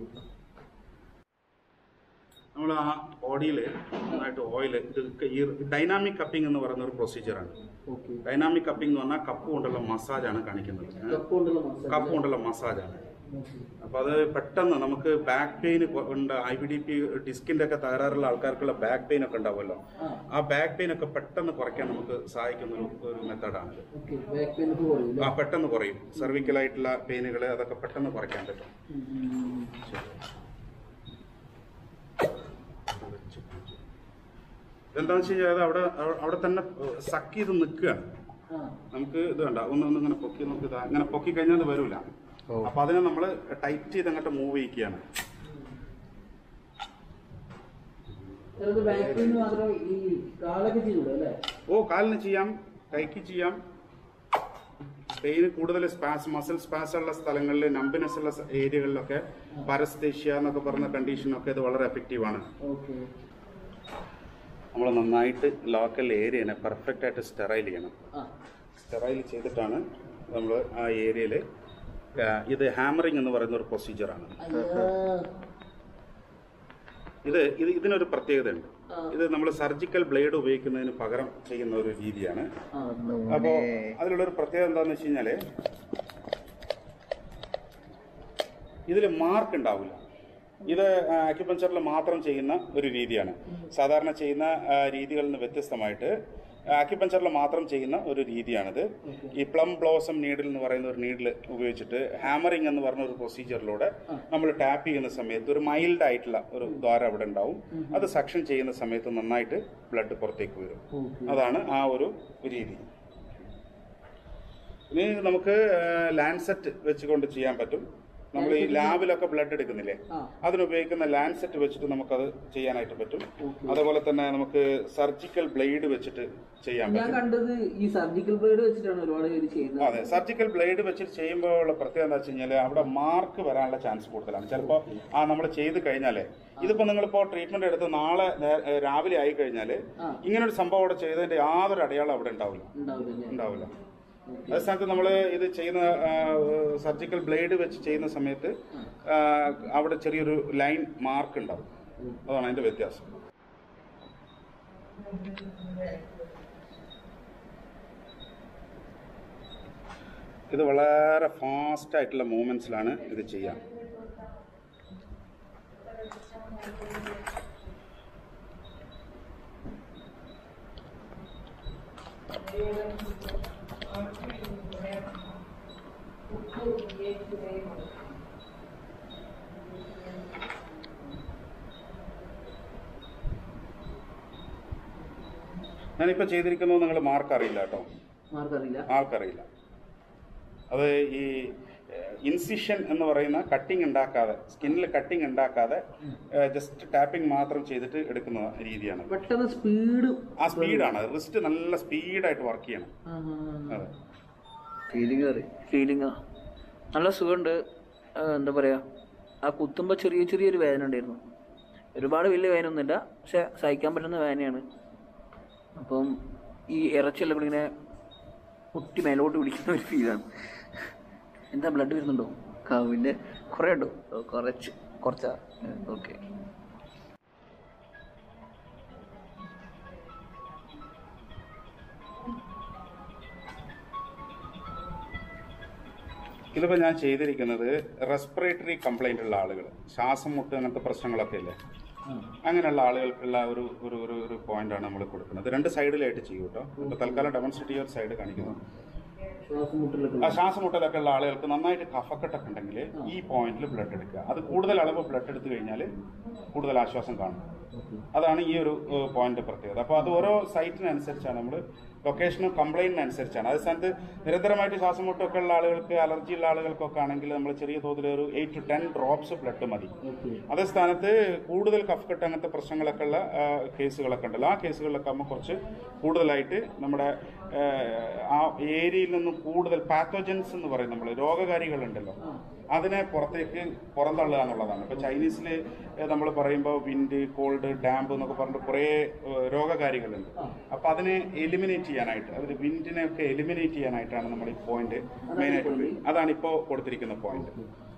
നമ്മൾ ആ ബോഡിയിൽ നന്നായിട്ട് ഓയിൽ ഇത് ഈ ഡൈനാമിക് കപ്പിംഗ് എന്ന് പറയുന്ന ഒരു പ്രൊസീജിയറാണ് ഓക്കെ ഡൈനാമിക് കപ്പിംഗ് എന്ന് പറഞ്ഞാൽ കപ്പ് കൊണ്ടുള്ള മസാജാണ് കാണിക്കുന്നത് കപ്പ് കൊണ്ടുള്ള മസാല കപ്പ് കൊണ്ടുള്ള മസാജാണ് ഓക്കെ അപ്പോൾ അത് പെട്ടെന്ന് നമുക്ക് ബാക്ക് പെയിൻ ഉണ്ട് ഐ ബി ഡി പി ഡിസ്കിന്റെ ഒക്കെ തകരാറുള്ള ആൾക്കാർക്കുള്ള ബാക്ക് പെയിൻ ഒക്കെ ഉണ്ടാവുമല്ലോ ആ ആ ബാക്ക് പെയിൻ ഒക്കെ പെട്ടെന്ന് കുറയ്ക്കാൻ നമുക്ക് സഹായിക്കുന്ന ഒരു ഒരു മെത്തഡാണ് ഓക്കെ ബാക്ക് പെയിൻ ഒക്കെ കുറയും ആ പെട്ടെന്ന് കുറയും സർവിക്കലായിട്ടുള്ള പെയിനുകൾ അതൊക്കെ പെട്ടെന്ന് കുറയ്ക്കാൻ പറ്റും എന്താണെന്ന് വെച്ച് കഴിഞ്ഞാൽ അത് അവിടെ അവിടെ തന്നെ സക്ക് ചെയ്ത് നിൽക്കുകയാണ് ആ നമുക്ക് ഇത് വേണ്ട ഒന്ന് ഒന്ന് ഇങ്ങനെ പൊക്കി നമുക്ക് ഇതാ ഇങ്ങനെ പൊക്കി കഴിഞ്ഞാൽ അത് വരൂല അപ്പൊ അതിനെ നമ്മൾ ടൈറ്റ് ചെയ്ത് അങ്ങോട്ട് മൂവ് ചെയ്യിക്കുകയാണ് ചിലത് ബാക്ക് പെയിൻ മാത്രം ഈ കാലൊക്കെ ചെയ്യൂടെ അല്ലേ ഓ കാലിന് ചെയ്യാം കൈക്ക് ചെയ്യാം പെയിന് കൂടുതൽ സ്പാസ് മസിൽ സ്പാസ് ഉള്ള സ്ഥലങ്ങളിൽ നമ്പിനെസ് ഉള്ള ഏരിയകളിലൊക്കെ പരസ്തേഷ്യ എന്നൊക്കെ പറഞ്ഞ കണ്ടീഷനൊക്കെ ഇത് വളരെ എഫക്റ്റീവ് ആണ് ഓക്കെ നമ്മൾ നന്നായിട്ട് ലോക്കൽ ഏരിയനെ പെർഫെക്റ്റ് ആയിട്ട് സ്റ്റെറൈൽ ചെയ്യണം ആ സ്റ്റെറൈൽ ചെയ്തിട്ടാണ് നമ്മൾ ആ ഏരിയയിൽ ഇത് ഹാമറിംഗ് എന്ന് പറയുന്ന ഒരു പ്രൊസീജിയറാണ് അയ്യോ ഇത് ഇത് ഇതിനൊരു പ്രത്യേകതയുണ്ട് ആ. ഇത് നമ്മൾ സർജിക്കൽ ബ്ലേഡ് ഉപയോഗിക്കുന്നതിന് പകരം ചെയ്യുന്ന ഒരു രീതിയാണ് ആ അപ്പോൾ അതിലുള്ളൊരു പ്രത്യേകത എന്താണെന്ന് വെച്ച് കഴിഞ്ഞാൽ ഇതിൽ മാർക്ക് ഉണ്ടാവില്ല ഇത് അക്യുപഞ്ചറിൽ മാത്രം ചെയ്യുന്ന ഒരു രീതിയാണ് സാധാരണ ചെയ്യുന്ന ആ, രീതികളിൽ നിന്ന് വ്യത്യസ്തമായിട്ട് അക്യുപഞ്ചറിൽ മാത്രം ചെയ്യുന്ന ഒരു രീതിയാണിത് ഈ പ്ലം ബ്ലോസം നീഡിൽ എന്ന് പറയുന്ന ഒരു നീഡിൽ ഉപയോഗിച്ചിട്ട് ഹാമറിംഗ് എന്ന് പറഞ്ഞ ഒരു പ്രൊസീജിയറിലൂടെ നമ്മൾ ടാപ്പ് ചെയ്യുന്ന സമയത്ത് ഒരു മൈൽഡ് ആയിട്ടുള്ള ഒരു ദ്വാരം അവിടെ ഉണ്ടാവും അത് സക്ഷൻ ചെയ്യുന്ന സമയത്ത് നന്നായിട്ട് ബ്ലഡ് പുറത്തേക്ക് വരും ഓക്കെ അതാണ് ആ ഒരു രീതി ഇനി നമുക്ക് ലാൻസെറ്റ് വെച്ചുകൊണ്ട് ചെയ്യാൻ പറ്റും നമ്മൾ ഈ ലാബിലൊക്കെ ബ്ലഡ് എടുക്കുന്നില്ലേ ആ അതിനുപയോഗിക്കുന്ന ലാൻസെറ്റ് വെച്ചിട്ട് നമുക്കത് ചെയ്യാനായിട്ട് പറ്റും Okay. അതുപോലെ തന്നെ നമുക്ക് സർജിക്കൽ ബ്ലേഡ് വെച്ചിട്ട് ചെയ്യാൻ ഞാൻ പറ്റും കണ്ടത് ഈ സർജിക്കൽ ബ്ലേഡ് വെച്ചിട്ടാണ് ഒരുപാട് പേര് ചെയ്യുന്നത് അതെ സർജിക്കൽ ബ്ലേഡ് വെച്ചിട്ട് ചെയ്യുമ്പോൾ ഉള്ള പ്രത്യേകത എന്താ വെച്ച് കഴിഞ്ഞാൽ അവിടെ മാർക്ക് വരാനുള്ള ചാൻസ് കൂടുതലാണ് ചിലപ്പോൾ ആ നമ്മൾ ചെയ്ത് കഴിഞ്ഞാലേ ഇതിപ്പോ നിങ്ങളിപ്പോ ട്രീറ്റ്മെന്റ് എടുത്ത് നാളെ നേ- ഏ, രാവിലെ ആയി കഴിഞ്ഞാൽ ആ. ഇങ്ങനൊരു സംഭവം അവിടെ ചെയ്തതിന്റെ യാതൊരു അടയാളം അവിടെ ഉണ്ടാവില്ല ഉണ്ടാവില്ല ഉണ്ടാവില്ല അതേ സ്ഥാനത്ത് നമ്മൾ ഇത് ചെയ്യുന്ന സർജിക്കൽ ബ്ലേഡ് വെച്ച് ചെയ്യുന്ന സമയത്ത് ആ, അവിടെ ചെറിയൊരു ലൈൻ മാർക്ക് ഉണ്ടാവും അതാണ് അതിന്റെ വ്യത്യാസം ഇത് വളരെ ഫാസ്റ്റ് ആയിട്ടുള്ള മൂവ്മെന്റ്സിലാണ് ഇത് ചെയ്യാം ഞാനിപ്പോൾ ചെയ്തിരിക്കുന്നത് നിങ്ങൾ മാർക്ക് അറിയില്ല കേട്ടോ മാർക്കറിയില്ല ആൾക്കറിയില്ല അത് ഈ ഇൻസിഷൻ എന്ന് പറയുന്ന കട്ടിങ് ഉണ്ടാക്കാതെ സ്കിന്നിൽ കട്ടിങ് ഉണ്ടാക്കാതെ ജസ്റ്റ് ടാപ്പിംഗ് മാത്രം ചെയ്തിട്ട് എടുക്കുന്ന രീതിയാണ് പെട്ടെന്ന് സ്പീഡ് ആ സ്പീഡാണ് റിസ്റ്റ് നല്ല സ്പീഡായിട്ട് വർക്ക് ചെയ്യണം അതെ ഫീലിംഗ് അറിയാം ഫീലിംഗ് നല്ല സുഖമുണ്ട് ആ, എന്താ പറയുക ആ കുത്തുമ്പോൾ ചെറിയ ചെറിയൊരു വേദന ഉണ്ടായിരുന്നു ഒരുപാട് വലിയ വേദന ഒന്നുമില്ല പക്ഷെ സഹിക്കാൻ പറ്റുന്ന വേദനയാണ് അപ്പം ഈ ഇറച്ചിയെല്ലാം കൂടി ഇങ്ങനെ കുട്ടി മേലോട്ട് പിടിക്കുന്ന ഒരു ഫീലാണ് എന്താ ബ്ലഡ് വരുന്നുണ്ടോ കാവിൻ്റെ കുറേ ഉണ്ടോ ഓ, കുറച്ച് കുറച്ചാ ഓക്കെ ഇതിപ്പോൾ ഞാൻ ചെയ്തിരിക്കുന്നത് റെസ്പിറേറ്ററി കംപ്ലൈൻ്റ് ഉള്ള ആളുകൾ ശ്വാസം മുട്ട് അങ്ങനത്തെ പ്രശ്നങ്ങളൊക്കെ ഇല്ലേ അങ്ങനെയുള്ള ആളുകൾക്കുള്ള ഒരു ഒരു ഒരു ഒരു പോയിന്റാണ് നമ്മൾ കൊടുക്കുന്നത് രണ്ട് സൈഡിലായിട്ട് ചെയ്യും കേട്ടോ ഇപ്പോൾ തൽക്കാലം ഡെമോൺസ്ട്രേറ്റ് ചെയ്യുന്ന ഒരു സൈഡ് കാണിക്കുന്നു ആ ശ്വാസമുട്ടലൊക്കെ ഉള്ള ആളുകൾക്ക് നന്നായിട്ട് കഫക്കെട്ടൊക്കെ ഉണ്ടെങ്കിൽ ഈ പോയിന്റിൽ ബ്ലഡ് എടുക്കുക അത് കൂടുതൽ അളവ് ബ്ലഡ് എടുത്തു കഴിഞ്ഞാൽ കൂടുതൽ ആശ്വാസം കാണും അതാണ് ഈ ഒരു പോയിന്റ് പ്രത്യേകത അപ്പോൾ അത് ഓരോ സൈറ്റിനനുസരിച്ചാണ് നമ്മൾ ലൊക്കേഷനും കംപ്ലൈൻറ്റിനനുസരിച്ചാണ് അതേ സ്ഥാനത്ത് നിരന്തരമായിട്ട് ശ്വാസമുട്ടൊക്കെ ഉള്ള ആളുകൾക്ക് അലർജി ഉള്ള ആളുകൾക്കൊക്കെ ആണെങ്കിൽ നമ്മൾ ചെറിയ തോതിൽ ഒരു eight to ten drops blood മതി അതേ സ്ഥാനത്ത് കൂടുതൽ കഫക്കെട്ട് അങ്ങനത്തെ പ്രശ്നങ്ങളൊക്കെ ഉള്ള ആ, കേസുകളൊക്കെ ഉണ്ടല്ലോ ആ കേസുകളിലൊക്കെ ആകുമ്പോൾ കുറച്ച് കൂടുതലായിട്ട് നമ്മുടെ ആ, ആ ഏരിയയിൽ നിന്നും കൂടുതൽ പാത്തോജൻസ് എന്ന് പറയും നമ്മൾ രോഗകാരികളുണ്ടല്ലോ അതിനെ പുറത്തേക്ക് പുറന്തള്ളുക എന്നുള്ളതാണ് ഇപ്പൊ ചൈനീസിൽ നമ്മൾ പറയുമ്പോൾ വിൻഡ് കോൾഡ് ഡാമ്പ് എന്നൊക്കെ പറഞ്ഞിട്ട് കുറേ ഏഹ്, രോഗകാരികളുണ്ട് അപ്പൊ അതിനെ എലിമിനേറ്റ് ചെയ്യാനായിട്ട് അതിൽ വിൻഡിനെ ഒക്കെ എലിമിനേറ്റ് ചെയ്യാനായിട്ടാണ് നമ്മൾ ഈ പോയിന്റ് മെയിനായിട്ട് ഉപയോഗിക്കുന്നത് അതാണ് ഇപ്പോൾ കൊടുത്തിരിക്കുന്ന പോയിന്റ്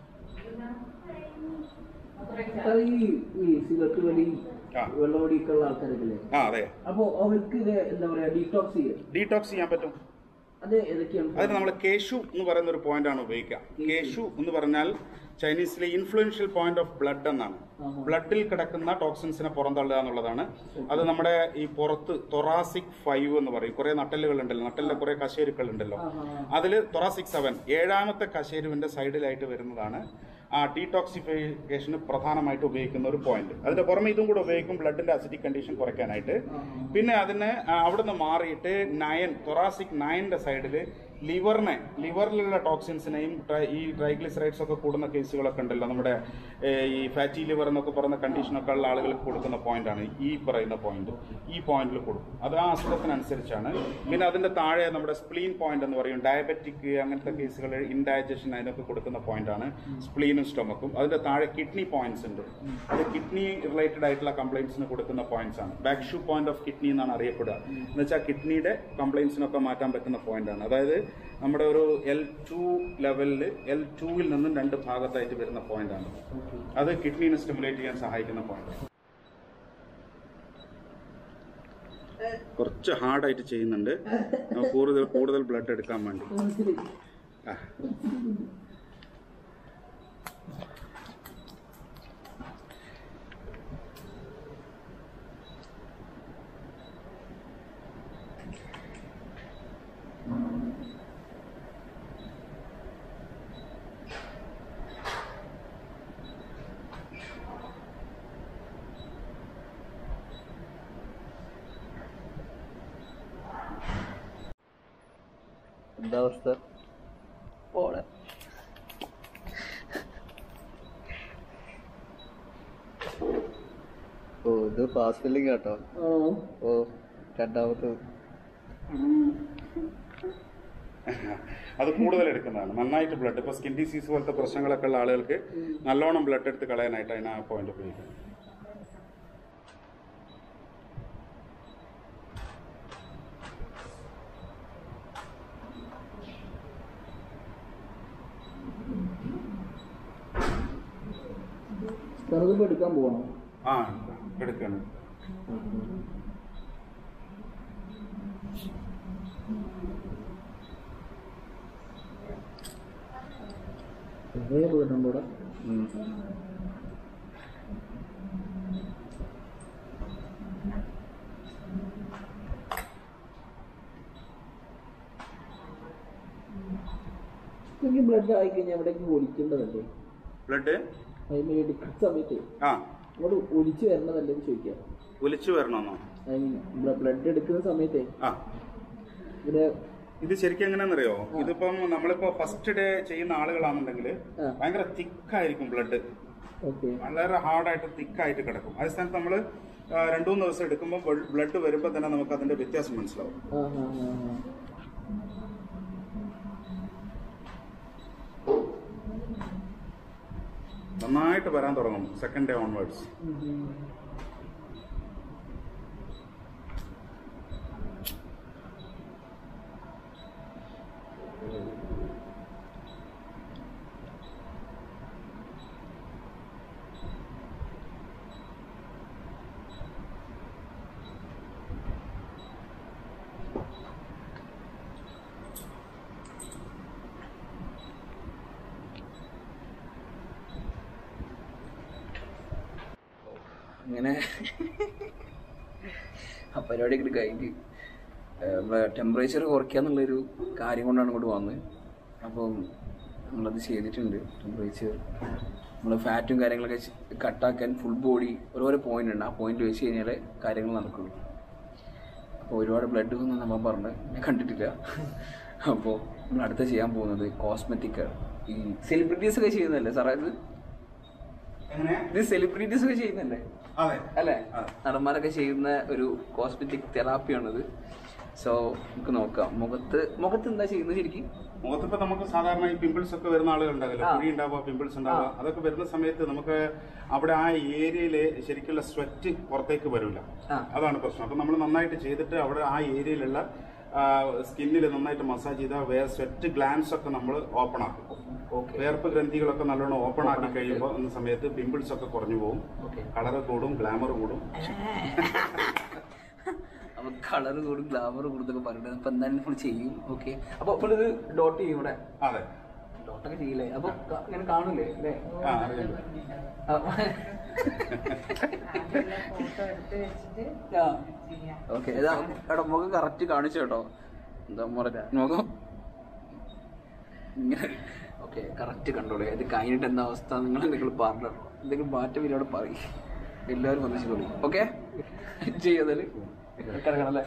ഈ ഈ സിഗരറ്റ് വലി ആ. വെള്ളമടിയൊക്കെ ഉള്ള ആൾക്കാരൊക്കെ ആ അതെ അപ്പോൾ അവർക്ക് ഇത് എന്താ പറയാ ഡീടോക്സ് ചെയ്യാം ഡീടോക്സ് ചെയ്യാൻ പറ്റും അത് ഏതൊക്കെയാണ് അതിന് നമ്മൾ കേശു എന്ന് പറയുന്ന ഒരു പോയിന്റ് ആണ് ഉപയോഗിക്കുക കേശു എന്ന് പറഞ്ഞാൽ ചൈനീസിലെ ഇൻഫ്ലുവൻഷ്യൽ പോയിന്റ് ഓഫ് ബ്ലഡ് എന്നാണ് ബ്ലഡിൽ കിടക്കുന്ന ടോക്സിൻസിനെ പുറന്തള്ളുക എന്നുള്ളതാണ് അത് നമ്മുടെ ഈ പുറത്ത് തൊറാസിക് ഫൈവ് എന്ന് പറയും കുറെ നട്ടലുകൾ ഉണ്ടല്ലോ നട്ടലിലെ കുറെ കശേരുക്കൾ ഉണ്ടല്ലോ അതിൽ തൊറാസിക് സെവൻ ഏഴാമത്തെ കശേരുവിന്റെ സൈഡിലായിട്ട് വരുന്നതാണ് ആ ഡീടോക്സിഫിക്കേഷന് പ്രധാനമായിട്ട് ഉപയോഗിക്കുന്ന ഒരു പോയിന്റ് അതിന്റെ പുറമെ ഇതും കൂടെ ഉപയോഗിക്കും ബ്ലഡിന്റെ അസിഡിക് കണ്ടീഷൻ കുറയ്ക്കാനായിട്ട് പിന്നെ അതിന് ആ, അവിടുന്ന് മാറിയിട്ട് നയൻ തൊറാസിക് നയന്റെ സൈഡിൽ ലിവറിനെ ലിവറിലുള്ള ടോക്സിൻസിനെയും ട്രൈ- ഈ ട്രൈഗ്ലിസറൈഡ്സ് ഒക്കെ കൂടുന്ന കേസുകളൊക്കെ ഉണ്ടല്ലോ നമ്മുടെ ഏ, ഈ ഫാറ്റി ലിവർ എന്നൊക്കെ പറയുന്ന കണ്ടീഷനൊക്കെ ഉള്ള ആളുകൾക്ക് കൊടുക്കുന്ന പോയിന്റാണ് ഈ പറയുന്ന പോയിന്റ് ഈ പോയിന്റിൽ കൊടുക്കും അത് ആ അസുഖത്തിനനുസരിച്ചാണ് പിന്നെ അതിന്റെ താഴെ നമ്മുടെ സ്പ്ലീൻ പോയിന്റ് എന്ന് പറയും ഡയബറ്റിക് അങ്ങനത്തെ കേസുകൾ ഇൻഡയജഷൻ അതിനൊക്കെ കൊടുക്കുന്ന പോയിന്റാണ് സ്പ്ലീനും സ്റ്റൊമക്കും അതിന്റെ താഴെ കിഡ്നി പോയിന്റ്സ് ഉണ്ട് അത് കിഡ്നി റിലേറ്റഡ് ആയിട്ടുള്ള കംപ്ലൈൻസിന് കൊടുക്കുന്ന പോയിന്റ്സ് ആണ് back shu point of kidney എന്നാണ് അറിയപ്പെടുക എന്ന് വെച്ചാൽ കിഡ്നിയുടെ കംപ്ലൈൻസിനൊക്കെ മാറ്റാൻ പറ്റുന്ന പോയിന്റ് ആണ് അതായത് നമ്മുടെ ഒരു എൽ ടു ലെവലിൽ എൽ ടുവിൽ നിന്നും രണ്ട് ഭാഗത്തായിട്ട് വരുന്ന പോയിന്റ് ആണ് അത് കിഡ്നീനെ സ്റ്റിമുലേറ്റ് ചെയ്യാൻ സഹായിക്കുന്ന പോയിന്റ് കുറച്ച് ഹാർഡായിട്ട് ചെയ്യുന്നുണ്ട് കൂടുതൽ കൂടുതൽ ബ്ലഡ് എടുക്കാൻ വേണ്ടി ആ. എന്താ അവസ്ഥ പോളെ ഓ ഇത് ഫാസ്റ്റ് ഫില്ലിംഗ് കേട്ടോ ഓ രണ്ടാമത്തെ അത് കൂടുതൽ എടുക്കുന്നതാണ് നന്നായിട്ട് ബ്ലഡ് ഇപ്പോൾ സ്കിൻ ഡിസീസ് പോലത്തെ പ്രശ്നങ്ങളൊക്കെ ഉള്ള ആളുകൾക്ക് നല്ലോണം ബ്ലഡ് എടുത്ത് കളയാനായിട്ട് അതിന് ആ പോയിന്റ് ഉപയോഗിക്കും ചെറുതുമ്പോ എടുക്കാൻ പോകണം ആ എടുക്കണം ചെറിയ പോയിട്ടുണ്ട് ഇവിടെ ബ്ലഡ് ആയി കഴിഞ്ഞാൽ എവിടേക്ക് ഓടിക്കേണ്ടതല്ലേ ബ്ലഡ് അതിന് എടുക്കുന്ന സമയത്ത് ആ അങ്ങോട്ട് ഒലിച്ചു വരണതല്ലേ എന്ന് ചോദിക്കാം ഒലിച്ചു വരണമെന്നോ ബ്ലഡ് എടുക്കുന്ന സമയത്തെ ആ ഇവിടെ ഇത് ശരിക്കും എങ്ങനെയാണെന്നറിയോ ഇതിപ്പം നമ്മളിപ്പോ ഫസ്റ്റ് ഡേ ചെയ്യുന്ന ആളുകളാണെന്നുണ്ടെങ്കിൽ ആ. ഭയങ്കര തിക്കായിരിക്കും ബ്ലഡ് ഓക്കെ വളരെ ഹാർഡായിട്ട് തിക്കായിട്ട് കിടക്കും അതേ സ്ഥാനത്ത് നമ്മൾ രണ്ടു മൂന്ന് ദിവസം എടുക്കുമ്പോൾ ബ്ലഡ് വരുമ്പോൾ തന്നെ നമുക്ക് അതിന്റെ വ്യത്യാസം മനസ്സിലാവും ആ ആ ആ ആ നന്നായിട്ട് വരാൻ തുടങ്ങും സെക്കൻഡ് ഡേ ഓൺവേർഡ്സ് അങ്ങനെ ആ പരിപാടിയൊക്കെ കഴിഞ്ഞ് ടെമ്പറേച്ചർ കുറയ്ക്കുക എന്നുള്ളൊരു കാര്യം കൊണ്ടാണ് ഇങ്ങോട്ട് വന്നത് അപ്പം നമ്മളത് ചെയ്തിട്ടുണ്ട് ടെമ്പറേച്ചർ നമ്മൾ ഫാറ്റും കാര്യങ്ങളൊക്കെ കട്ടാക്കാൻ ഫുൾ ബോഡി ഓരോരോ പോയിന്റ് ഉണ്ട് ആ പോയിന്റ് വെച്ച് കഴിഞ്ഞാൽ കാര്യങ്ങൾ നടക്കുള്ളൂ അപ്പോൾ ഒരുപാട് ബ്ലഡ് ഒന്നും നമ്മൾ പറഞ്ഞ് ഞാൻ കണ്ടിട്ടില്ല അപ്പോൾ നമ്മൾ അടുത്ത ചെയ്യാൻ പോകുന്നത് കോസ്മെറ്റിക്കാണ് ഈ സെലിബ്രിറ്റീസ് ഒക്കെ ചെയ്യുന്നതല്ലേ സാറേ ഇത് എങ്ങനെ ഇത് സെലിബ്രിറ്റീസ് ഒക്കെ ചെയ്യുന്നല്ലേ അതെ അല്ലേ അതെ. നടന്മാരൊക്കെ ചെയ്യുന്ന ഒരു കോസ്മെറ്റിക് തെറാപ്പിയാണിത് സോ നമുക്ക് നോക്കാം മുഖത്ത് മുഖത്ത് എന്താ ചെയ്യുന്നത് ശരിക്കും മുഖത്തിപ്പോ നമുക്ക് സാധാരണ ഈ പിമ്പിൾസ് ഒക്കെ വരുന്ന ആളുകൾ ഉണ്ടാവില്ല ആ. കുഴി ഉണ്ടാവുക പിമ്പിൾസ് ഉണ്ടാവുക അതൊക്കെ വരുന്ന സമയത്ത് നമുക്ക് അവിടെ ആ ഏരിയയില് ശരിക്കുള്ള സ്വെറ്റ് പുറത്തേക്ക് വരില്ല ആ. അതാണ് പ്രശ്നം അപ്പൊ നമ്മൾ നന്നായിട്ട് ചെയ്തിട്ട് അവിടെ ആ ഏരിയയിലുള്ള സ്കിന്നിൽ നന്നായിട്ട് മസാജ് ചെയ്താൽ വേറെ സ്വെറ്റ് ഗ്ലാൻസ് ഒക്കെ നമ്മൾ ഓപ്പൺ ആക്കും ഓക്കെ വേർപ്പ് ഗ്രന്ഥികളൊക്കെ നല്ലോണം ഓപ്പൺ ആക്കി കഴിയുമ്പോൾ എന്ന സമയത്ത് പിമ്പിൾസ് ഒക്കെ കുറഞ്ഞു പോകും ഓക്കെ കളർ കൂടും ഗ്ലാമർ കൂടും അപ്പൊ കളർ കൂടും ഗ്ലാമർ കൂടുന്നൊക്കെ പറഞ്ഞിട്ട് അപ്പൊ എന്തായാലും നമ്മൾ ചെയ്യും ഓക്കെ അപ്പൊ അപ്പോൾ ഇത് ഡോട്ട് ചെയ്യും ഇവിടെ അതെ ഡോട്ടൊക്കെ ചെയ്യില്ലേ അപ്പൊ ക- ഇങ്ങനെ കാണൂലേ അല്ലേ ആ അറിയാം ഓക്കെ ഇതാ എടാ മുഖം കറക്റ്റ് കാണിച്ചു കേട്ടോ എന്താ മുറ മുഖം ഇങ്ങനെ ഓക്കെ കറക്റ്റ് കണ്ടോളൂ ഇത് കഴിഞ്ഞിട്ട് എന്താ അവസ്ഥ നിങ്ങൾ നിങ്ങൾ പറഞ്ഞു എന്തെങ്കിലും മാറ്റം ഇല്ലാതെ പറയും എല്ലാവരും വന്ന് ചെയ്തോളൂ ഓക്കെ ചെയ്യതല്ലേ കിടക്കണല്ലേ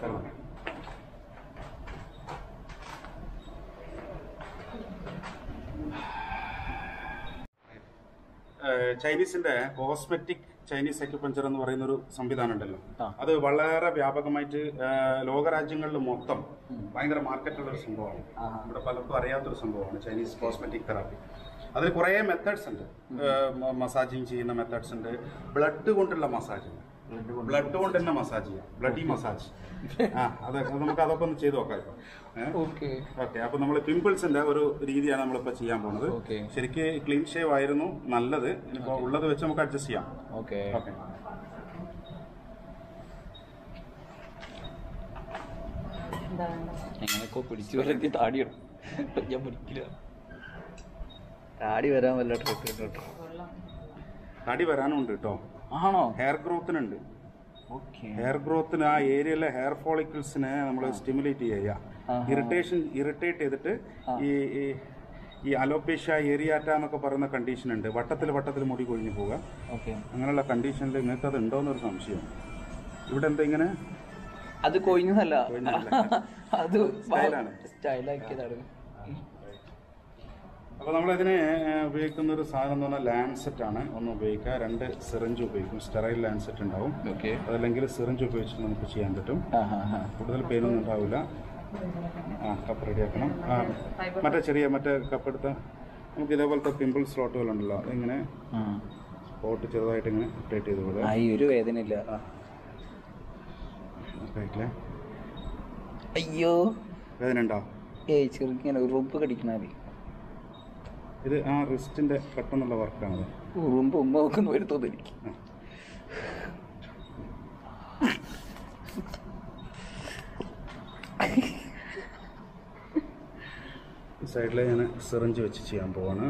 ഏഹ് ചൈനീസിന്റെ കോസ്മെറ്റിക് ചൈനീസ് അക്യുപഞ്ചർ എന്ന് പറയുന്ന ഒരു സംവിധാനം ഉണ്ടല്ലോ ആ. അത് വളരെ വ്യാപകമായിട്ട് ഏഹ് ലോകരാജ്യങ്ങളിൽ മൊത്തം ഭയങ്കര മാർക്കറ്റുള്ള ഒരു സംഭവമാണ് ആഹാ. ഇവിടെ പലർക്കും അറിയാത്തൊരു സംഭവമാണ് ചൈനീസ് കോസ്മെറ്റിക് തെറാപ്പി അതിൽ കുറേ മെത്തേഡ്സ് ഉണ്ട് മസാജിങ് ചെയ്യുന്ന മെത്തേഡ്സ് ഉണ്ട് ബ്ലഡ് കൊണ്ടുള്ള മസാജ് ബ്ലഡ് കൊണ്ട് തന്നെ മസാജ് ചെയ്യാം ബ്ലഡി മസാജ് ആ അത് അത് നമുക്ക് അതൊക്കെ ഒന്ന് ചെയ്ത് നോക്കാം ഇപ്പൊ ഏഹ് ഓക്കെ ഓക്കെ അപ്പൊ നമ്മൾ പിമ്പിൾസിന്റെ ഒരു രീതിയാണ് നമ്മളിപ്പോ ചെയ്യാൻ പോണത് Okay. ശരിക്ക് ക്ലീൻ ഷേവ് ആയിരുന്നു നല്ലത് ഇനിയിപ്പോ ഉള്ളത് വെച്ച് നമുക്ക് അഡ്ജസ്റ്റ് ചെയ്യാം ഓക്കെ ഓക്കെ എങ്ങനെയൊക്കെ പിടിച്ചു വരത്തി താടിയിടും ഞാൻ പിടിക്കില്ല താടി വരാൻ വല്ല ട്രിക്ക് കേട്ടോ തടി വരാനുണ്ട് കേട്ടോ ആണോ ഹെയർ ഗ്രോത്തിനുണ്ട് ഓക്കെ ഹെയർ ഗ്രോത്തിന് ആ ഏരിയയിലെ ഹെയർ ഫോളിക്കിൾസിനെ നമ്മൾ സ്റ്റിമുലേറ്റ് ചെയ്യുക ആഹാ. ഇറിറ്റേഷൻ ഇറിറ്റേറ്റ് ചെയ്തിട്ട് ഈ ഈ- ഈ അലോപേഷ്യ ഏരിയാറ്റ എന്നൊക്കെ പറയുന്ന കണ്ടീഷൻ ഉണ്ട് വട്ടത്തിൽ വട്ടത്തിൽ മുടി കൊഴിഞ്ഞു പോവുക ഓക്കെ അങ്ങനെയുള്ള കണ്ടീഷനിൽ നിങ്ങൾക്ക് അത് ഉണ്ടോന്നൊരു സംശയം ഇവിടെ എന്താ ഇങ്ങനെ അത് കൊഴിഞ്ഞതല്ല കൊഴിഞ്ഞതല്ല. അത് സ്റ്റൈലാണ്. സ്റ്റൈലാക്കിയതാണ് അപ്പോൾ നമ്മളിതിന് ഏഹ്, ഉപയോഗിക്കുന്ന ഒരു സാധനം എന്ന് പറഞ്ഞാൽ ലാൻസെറ്റ് ആണ് ഒന്ന് ഉപയോഗിക്കുക രണ്ട് സിറിഞ്ച് ഉപയോഗിക്കും സ്റ്റെറൈൽ ലാൻസെറ്റ് ഉണ്ടാവും ഓക്കെ അതല്ലെങ്കിൽ സിറിഞ്ച് ഉപയോഗിച്ചിട്ട് നമുക്ക് ചെയ്യാൻ പറ്റും കൂടുതൽ പെയിനൊന്നും ഉണ്ടാവില്ല ആ കപ്പ് റെഡിയാക്കണം ആ മറ്റേ ചെറിയ മറ്റേ കപ്പ് എടുത്ത നമുക്ക് ഇതേപോലത്തെ പിമ്പിൾ സ്ലോട്ടുകളുണ്ടല്ലോ അതിങ്ങനെ സ്പോട്ട് ചെറുതായിട്ട് ഇങ്ങനെ അപ്ഡേറ്റ് ചെയ്ത് വിടുക ഈ ഒരു വേദന ഇല്ല റൈറ്റില്ലേ അയ്യോ വേദന ഉണ്ടോ ഏയ് ചെറുങ്ങനെ ഉറുമ്പ് കടിക്കണ മതി ഇത് ആ റിസ്റ്റിന്റെ പെട്ടെന്നുള്ള വർക്കാണ് ഉറുമ്പ് ഉമ്മ നോക്കുന്ന വരുത്തോന്ന് എനിക്ക് ഈ സൈഡിൽ ഞാൻ സിറിഞ്ച് വെച്ച് ചെയ്യാൻ പോവാണ്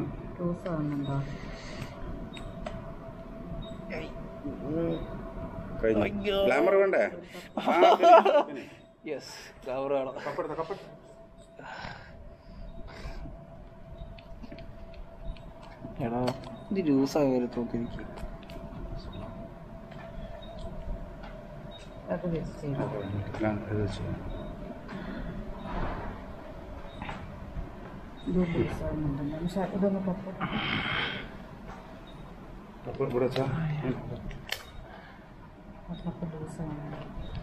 കഴിഞ്ഞു അയ്യോ. ഗ്ലാമർ വേണ്ടേ ആ, പിന്നെ, പിന്നെ. യെസ് കവറാണ് കപ്പെടുത്ത കപ്പെടുത്ത എടാ ഇത് ജ്യൂസ് ആയാലും തോന്നി എനിക്ക് അത് വേസ്റ്റ് ചെയ്യും അത് വേണ്ടിയിട്ടില്ല. ഇത് ചെയ്യാം. ഇത് പീസ് ആവുന്നുണ്ട് പക്ഷേ ഇതൊന്ന് പപ്പ അപ്പോൾ ഇവിടെ വെച്ചാ പപ്പ ലൂസ് ആവുന്നുണ്ട്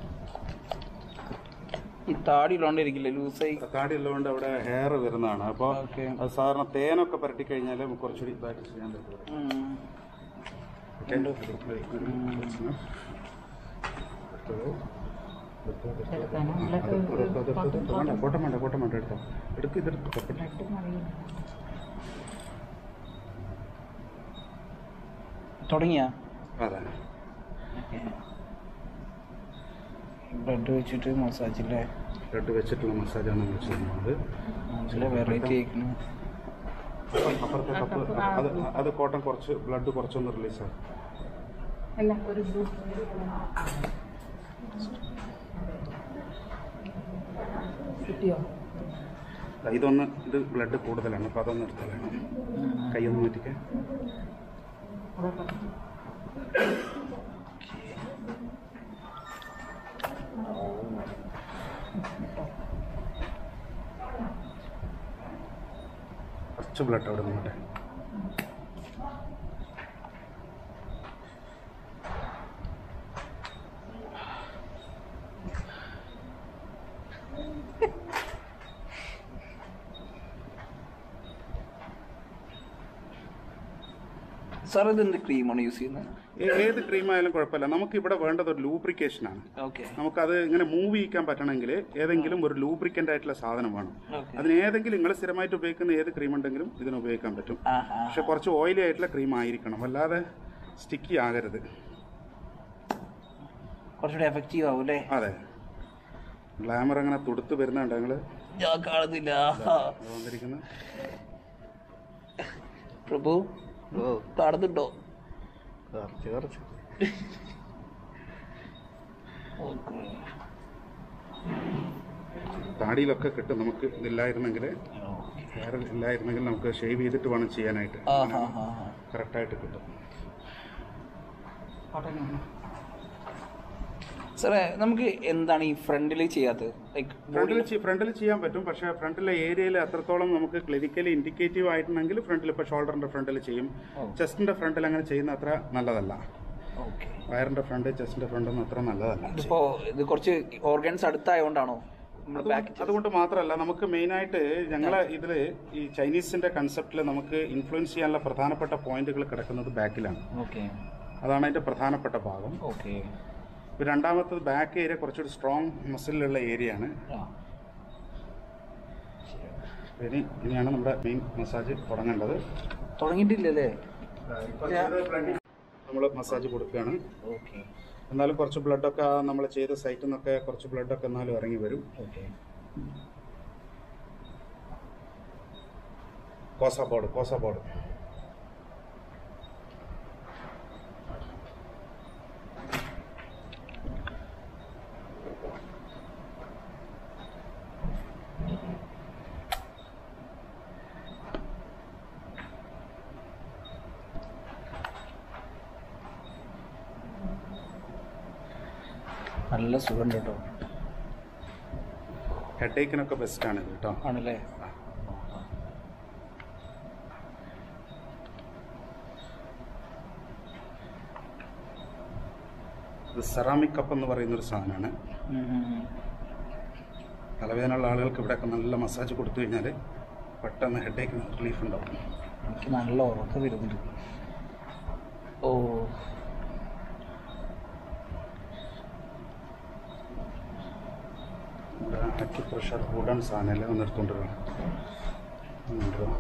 ഈ താടി ഉള്ളോണ്ടിരിക്കില്ലേ ലൂസായി താടി ഉള്ളതുകൊണ്ട് അവിടെ ഹെയർ വരുന്നതാണ് അപ്പോൾ ഓക്കെ അത് സാധാരണ തേനൊക്കെ പരട്ടി കഴിഞ്ഞാൽ കുറച്ചുകൂടി ഇതായിട്ട് ചെയ്യാൻ പറ്റും എടുക്കാനോ അല്ല വേണ്ട കോട്ടം വേണ്ട കോട്ടം വേണ്ട എടുത്തോ എടുക്ക് ഇതെടുത്ത് കൊപ്പട്ടെ ബ്ലഡ് മറിയില്ല തുടങ്ങിയ അതെ ബ്ലഡ് വെച്ചിട്ട് മസാജ് അല്ലേ ബ്ലഡ് വെച്ചിട്ടുള്ള മസാജാണ് നമ്മൾ ചെയ്യുന്നത് നല്ല വെറൈറ്റി ആയിരിക്കണം അപ്പുറത്തെ കപ്പ് അത് അത് കോട്ടൺ കുറച്ച് ബ്ലഡ് കുറച്ചൊന്ന് റിലീസ് ആകും അല്ല ഒരു ബ്ലൂ കിട്ടിയോ ഇതൊന്ന് ഇത് ബ്ലഡ് കൂടുതലാണ് അപ്പോൾ അതൊന്ന് എടുത്താലാണ് കൈയൊന്ന് മാറ്റിക്കേ അവിടെ പറഞ്ഞു കുറച്ച് ബ്ലഡ് അവിടെ നിന്നോട്ടെ സാർ ഇത് എന്ത് ക്രീമാണ് യൂസ് ചെയ്യുന്നത് ഏ- ഏത് ക്രീം ആയാലും കുഴപ്പമില്ല നമുക്ക് ഇവിടെ വേണ്ടത് ഒരു ലൂബ്രിക്കേഷനാണ് ഓക്കെ നമുക്കത് ഇങ്ങനെ മൂവ് ചെയ്യിക്കാൻ പറ്റണമെങ്കിൽ ഏതെങ്കിലും ഒരു ലൂബ്രിക്കൻ്റ് ആയിട്ടുള്ള സാധനം വേണം ഓക്കെ അതിന് ഏതെങ്കിലും നിങ്ങൾ സ്ഥിരമായിട്ട് ഉപയോഗിക്കുന്ന ഏത് ക്രീം ഉണ്ടെങ്കിലും ഇതിന് ഉപയോഗിക്കാൻ പറ്റും ആഹാ പക്ഷെ കുറച്ച് ഓയിലി ആയിട്ടുള്ള ക്രീം ആയിരിക്കണം അല്ലാതെ സ്റ്റിക്കി ആകരുത് കുറച്ചുകൂടി എഫക്റ്റീവ് ആവും അല്ലേ അതെ ഗ്ലാമർ അങ്ങനെ തുടുത്ത് വരുന്നുണ്ട് ഞങ്ങൾ ഞാൻ കാണുന്നില്ല വന്നിരിക്കുന്നത് പ്രഭു ഓ കാണുന്നുണ്ടോ കുറച്ച് കുറച്ച് ഓക്കെ താടിയിലൊക്കെ കിട്ടും നമുക്ക് ഇതില്ലായിരുന്നെങ്കിൽ ഹെയർ ഇല്ലായിരുന്നെങ്കിൽ നമുക്ക് ഷേവ് ചെയ്തിട്ട് വേണം ചെയ്യാനായിട്ട് ആ ഹാ ഹാ ഹാ കറക്റ്റായിട്ട് കിട്ടും കോട്ടനാണ് സാറേ നമുക്ക് എന്താണ് ഈ ഫ്രണ്ടിൽ ചെയ്യാത്തത് ലൈക്ക് ഫ്രണ്ടിൽ ഫ്രണ്ടിൽ ചെയ്യാൻ പറ്റും പക്ഷേ ഫ്രണ്ടിലെ ഏരിയയിൽ അത്രത്തോളം നമുക്ക് ക്ലിനിക്കലി ഇൻഡിക്കേറ്റീവ് ആയിട്ടുണ്ടെങ്കിൽ ഫ്രണ്ടിൽ ഇപ്പോൾ ഷോൾഡറിന്റെ ഫ്രണ്ടിൽ ചെയ്യും ചെസ്റ്റിന്റെ ഫ്രണ്ടിൽ അങ്ങനെ ചെയ്യുന്ന അത്ര നല്ലതല്ല ഓക്കെ വയറിന്റെ ഫ്രണ്ട് ചെസ്റ്റിന്റെ ഫ്രണ്ട് ഒന്നും അത്ര നല്ലതല്ല ഇതിപ്പോ ഇത് കുറച്ച് ഓർഗൻസ് അടുത്തായോണ്ടാണോ നമ്മൾ അതുകൊണ്ട് ബാക്ക് അതുകൊണ്ട് മാത്രമല്ല നമുക്ക് മെയിനായിട്ട് ഞങ്ങളെ ഇതിൽ ഈ ചൈനീസിന്റെ കൺസെപ്റ്റിൽ നമുക്ക് ഇൻഫ്ലുവൻസ് ചെയ്യാനുള്ള പ്രധാനപ്പെട്ട പോയിന്റുകൾ കിടക്കുന്നത് ബാക്കിലാണ് ഓക്കെ അതാണ് അതിന്റെ പ്രധാനപ്പെട്ട ഭാഗം ഓക്കെ ഇപ്പൊ രണ്ടാമത്തത് ബാക്ക് ഏരിയ കുറച്ചുകൂടി സ്ട്രോങ് മസിലുള്ള ഏരിയ ആണ് ഇനി ഇനിയാണ് നമ്മുടെ മെയിൻ മസാജ് തുടങ്ങേണ്ടത് തുടങ്ങിയിട്ടില്ലല്ലേ നമ്മൾ മസാജ് കൊടുക്കുകയാണ് ഓക്കെ എന്നാലും കുറച്ച് ബ്ലഡൊക്കെ നമ്മൾ ചെയ്ത സൈറ്റിൽ നിന്നൊക്കെ കുറച്ച് ബ്ലഡൊക്കെ എന്നാലും ഇറങ്ങി വരും ഓക്കെ കോസ ബോർഡ് കോസ ബോർഡ് നല്ല സുഖമുണ്ട് കേട്ടോ ഹെഡ് ഏക്കിനൊക്കെ ബെസ്റ്റാണ് ഇത് കേട്ടോ ആണല്ലേ ഇത് സെറാമിക് കപ്പ് എന്ന് പറയുന്ന ഒരു സാധനമാണ് ഉം, ഉം, ഉം. തലവേദനയുള്ള ആളുകൾക്ക് ഇവിടെയൊക്കെ നല്ല മസാജ് കൊടുത്തു കഴിഞ്ഞാൽ പെട്ടെന്ന് ഹെഡ് ഏക്കിന് റിലീഫ് ഉണ്ടാവും എനിക്ക് നല്ല ഉറക്കം വരുന്നുണ്ട് ഓ ഇവിടെ അക്കി പ്രഷർ വുഡൻ സാധനമല്ലേ ഒന്ന് എടുത്തുകൊണ്ട് വരാം ഒന്ന് കൊണ്ടുവരാം.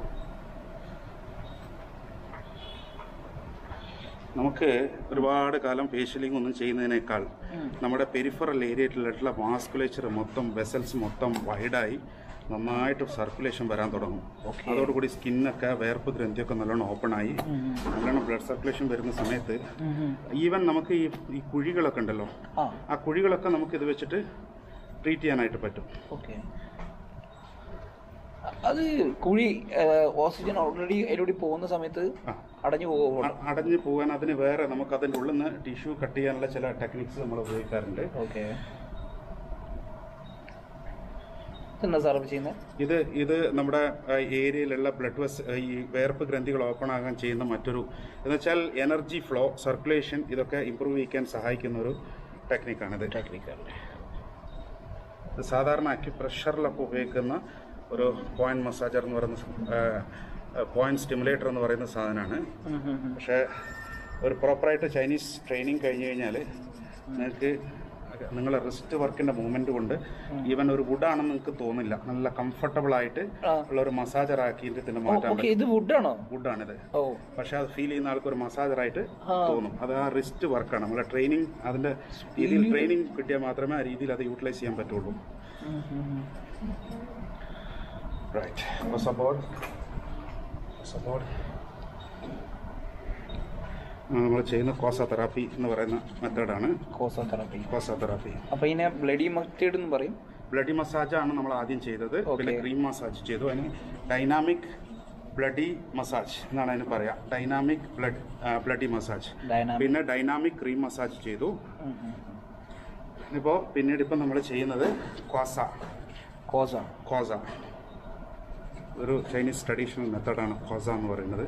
നമുക്ക് ഒരുപാട് കാലം ഫേഷ്യലിംഗ് ഒന്നും ചെയ്യുന്നതിനേക്കാൾ നമ്മുടെ പെരിഫറൽ ഏരിയയിലുള്ള വാസ്കുലേച്ചർ മൊത്തം വെസൽസ് മൊത്തം വൈഡായി നന്നായിട്ട് സർക്കുലേഷൻ വരാൻ തുടങ്ങും അതോടുകൂടി സ്കിന്നൊക്കെ വേർപ്പ് ഗ്രന്ഥിയൊക്കെ നല്ലോണം ഓപ്പൺ ആയി നല്ലോണം ബ്ലഡ് സർക്കുലേഷൻ വരുന്ന സമയത്ത് ഈവൻ നമുക്ക് ഈ ഈ കുഴികളൊക്കെ ഉണ്ടല്ലോ ആ ആ കുഴികളൊക്കെ നമുക്ക് ഇത് വെച്ചിട്ട് ട്രീറ്റ് ചെയ്യാനായിട്ട് പറ്റും ഓക്കെ അത് കുഴി ഓക്സിജൻ ഓൾറെഡി അതിലൂടെ പോകുന്ന സമയത്ത് ആ അടഞ്ഞു പോകുമോ അ- അടഞ്ഞു പോകാൻ അതിന് വേറെ നമുക്ക് അതിൻ്റെ ഉള്ളിൽ നിന്ന് ടിഷ്യൂ കട്ട് ചെയ്യാനുള്ള ചില ടെക്നിക്സ് നമ്മൾ ഉപയോഗിക്കാറുണ്ട് ഓക്കെ എന്താ സാർ ചെയ്യുന്നത് ഇത് ഇത് നമ്മുടെ ആ, ഏരിയയിലുള്ള ബ്ലഡ് വെസ് ഈ വേർപ്പ് ഗ്രന്ഥികൾ ഓപ്പൺ ആകാൻ ചെയ്യുന്ന മറ്റൊരു എന്ന് വെച്ചാൽ എനർജി ഫ്ലോ സർക്കുലേഷൻ ഇതൊക്കെ ഇമ്പ്രൂവ് ചെയ്യിക്കാൻ സഹായിക്കുന്ന ഒരു ടെക്നിക്കാണിത് ടെക്നിക്കൽ ഇത് സാധാരണ അക്യുപ്രഷറിലൊക്കെ ഉപയോഗിക്കുന്ന ഒരു പോയിന്റ് മസാജർ എന്ന് പറയുന്ന പോയിന്റ് സ്റ്റിമുലേറ്റർ എന്ന് പറയുന്ന സാധനമാണ് പക്ഷേ ഒരു പ്രോപ്പറായിട്ട് ചൈനീസ് ട്രെയിനിങ് കഴിഞ്ഞ് കഴിഞ്ഞാൽ നിങ്ങൾക്ക് നിങ്ങളെ റിസ്റ്റ് വർക്കിന്റെ മൂവ്മെന്റ് കൊണ്ട് ഈവൻ ഒരു വുഡാണെന്ന് നിങ്ങൾക്ക് തോന്നില്ല നല്ല കംഫർട്ടബിൾ ആയിട്ട് ആ. ഉള്ള ഒരു മസാജർ ആക്കിയിട്ട് ഇതിന് മാറ്റാൻ ഓക്കെ പറ്റും ഇത് വുഡാണോ വുഡാണിത് ഓ പക്ഷെ അത് ഫീൽ ചെയ്യുന്ന ആൾക്ക് ഒരു മസാജറായിട്ട് ആ. തോന്നും അത് ആ റിസ്റ്റ് വർക്കാണ് നമ്മളെ ട്രെയിനിങ് അതിന്റെ രീതിയിൽ ട്രെയിനിങ് കിട്ടിയാൽ മാത്രമേ ആ രീതിയിൽ അത് യൂട്ടിലൈസ് ചെയ്യാൻ പറ്റുള്ളൂ റൈറ്റ് സപ്പോർട്ട് സപ്പോർട്ട് നമ്മൾ ചെയ്യുന്ന കോസ തെറാപ്പി എന്ന് പറയുന്ന മെത്തേഡാണ് കോസോ തെറാപ്പി കോസ തെറാപ്പി അപ്പൊ ഇതിനെ ബ്ലഡി മസ്റ്റേഡ് എന്ന് പറയും ബ്ലഡി മസാജാണ് നമ്മൾ ആദ്യം ചെയ്തത് പിന്നെ Okay. ക്രീം മസാജ് ചെയ്തു അതിന് ഡൈനാമിക് ബ്ലഡി മസാജ് എന്നാണ് അതിന് പറയാ dynamic blood bloody massage Dynamic. പിന്നെ ഡൈനാമിക് ക്രീം മസാജ് ചെയ്തു ഇപ്പോൾ പിന്നീട് ഇപ്പം നമ്മൾ ചെയ്യുന്നത് ക്വാസ കോസ കോസ ഒരു ചൈനീസ് ട്രഡീഷണൽ മെത്തഡാണ് കോസ എന്ന് പറയുന്നത്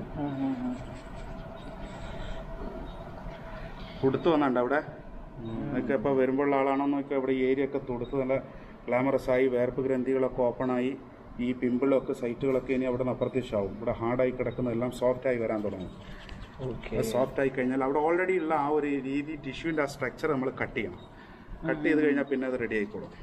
തുടുത്ത് വന്നുണ്ട് അവിടെ നിങ്ങൾക്ക് ഇപ്പോൾ വരുമ്പോൾ ആളാണോ നോക്കുക ഇവിടെ ഈ ഏരിയ ഒക്കെ തുടുത്ത് നല്ല ഗ്ലാമറസ് ആയി വേർപ്പ് ഗ്രന്ഥികളൊക്കെ ഓപ്പൺ ആയി ഈ പിമ്പിളൊക്കെ സൈറ്റുകളൊക്കെ ഇനി അവിടെ നിന്ന് അപ്രത്യക്ഷമാവും ഇവിടെ ഹാർഡായി കിടക്കുന്നതെല്ലാം സോഫ്റ്റ് ആയി വരാൻ തുടങ്ങും ഓക്കെ സോഫ്റ്റ് ആയി കഴിഞ്ഞാൽ അവിടെ ഓൾറെഡി ഉള്ള ആ ഒരു രീതി ടിഷ്യൂവിൻ്റെ ആ സ്ട്രക്ചർ നമ്മൾ കട്ട് ചെയ്യണം കട്ട് ചെയ്ത് കഴിഞ്ഞാൽ പിന്നെ അത് റെഡി ആയിക്കോളും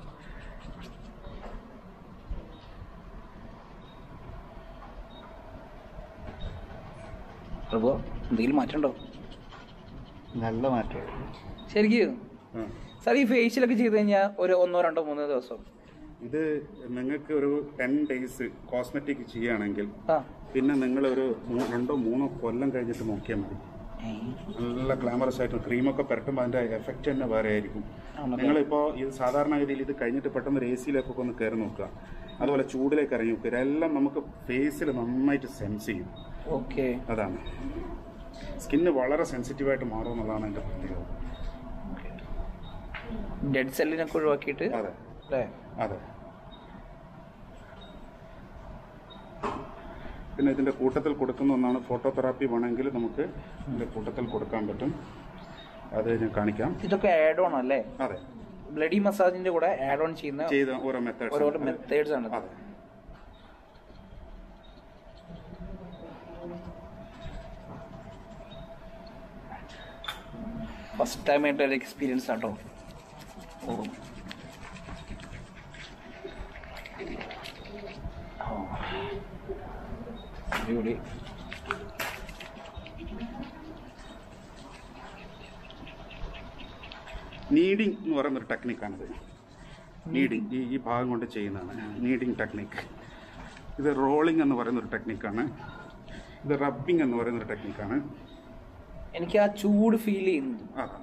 പ്രഭു എന്തെങ്കിലും മാറ്റമുണ്ടോ നല്ല മാറ്റം ശരിക്കും ആ. സാർ ഈ ഫേഷ്യലൊക്കെ ചെയ്ത് കഴിഞ്ഞാൽ ഒരു ഒന്നോ രണ്ടോ മൂന്നോ ദിവസം ഇത് നിങ്ങൾക്ക് ഒരു ടെൻ ഡേയ്സ് കോസ്മെറ്റിക് ചെയ്യുകയാണെങ്കിൽ ആ പിന്നെ നിങ്ങൾ ഒരു മൂ- രണ്ടോ മൂന്നോ കൊല്ലം കഴിഞ്ഞിട്ട് നോക്കിയാൽ മതി നല്ല ഗ്ലാമറസ് ആയിട്ട് ക്രീമൊക്കെ പുരട്ടുമ്പോൾ അതിന്റെ എഫക്റ്റ് തന്നെ വേറെ ആയിരിക്കും ആണല്ലേ? നിങ്ങളിപ്പോൾ ഇത് സാധാരണ രീതിയിൽ ഇത് കഴിഞ്ഞിട്ട് പെട്ടെന്ന് ഒരു എ സിയിലേക്കൊക്കെ ഒന്ന് കയറി നോക്കുക അതുപോലെ ചൂടിലേക്ക് ഇറങ്ങി നോക്കുക ഇതെല്ലാം നമുക്ക് ഫേസിൽ നന്നായിട്ട് സെൻസ് ചെയ്യും ഓക്കെ അതാണ് സ്കിന്ന് വളരെ സെൻസിറ്റീവായിട്ട് മാറും എന്നുള്ളതാണ് അതിന്റെ പ്രത്യേകത ഡെഡ് സെല്ലിനൊക്കെ ഒഴിവാക്കിയിട്ട് അതെ അല്ലേ അതെ പിന്നെ ഇതിന്റെ കൂട്ടത്തിൽ കൊടുക്കുന്ന ഒന്നാണ് ഫോട്ടോതെറാപ്പി വേണമെങ്കിൽ നമുക്ക് ഇതിന്റെ കൂട്ടത്തിൽ കൊടുക്കാൻ പറ്റും അത് ഞാൻ കാണിക്കാം ഇതൊക്കെ ആഡ് ഓൺ അല്ലേ അതെ ബ്ലഡി മസാജിന്റെ കൂടെ ആഡ് ഓൺ ചെയ്യുന്ന ചെയ്ത ഓരോ മെത്തേഡ്സ് ഓരോ മെത്തേഡ്സ് ആണ് അതെ ഫസ്റ്റ് ടൈം ആയിട്ട് ഒരു എക്സ്പീരിയൻസ് ആട്ടോ ഓ ഓ. അടിപൊളി നീഡിങ് എന്ന് പറയുന്ന ഒരു ടെക്നിക്കാണിത് നീഡിങ് ഈ ഈ ഭാഗം കൊണ്ട് ചെയ്യുന്നതാണ് നീഡിങ് ടെക്നിക്ക് ഇത് റോളിംഗ് എന്ന് പറയുന്ന ഒരു ടെക്നിക്കാണ് ഇത് റബ്ബിംഗ് എന്ന് പറയുന്ന ഒരു ടെക്നിക്കാണ് എനിക്ക് ആ ചൂട് ഫീൽ ചെയ്യുന്നു അതാണ്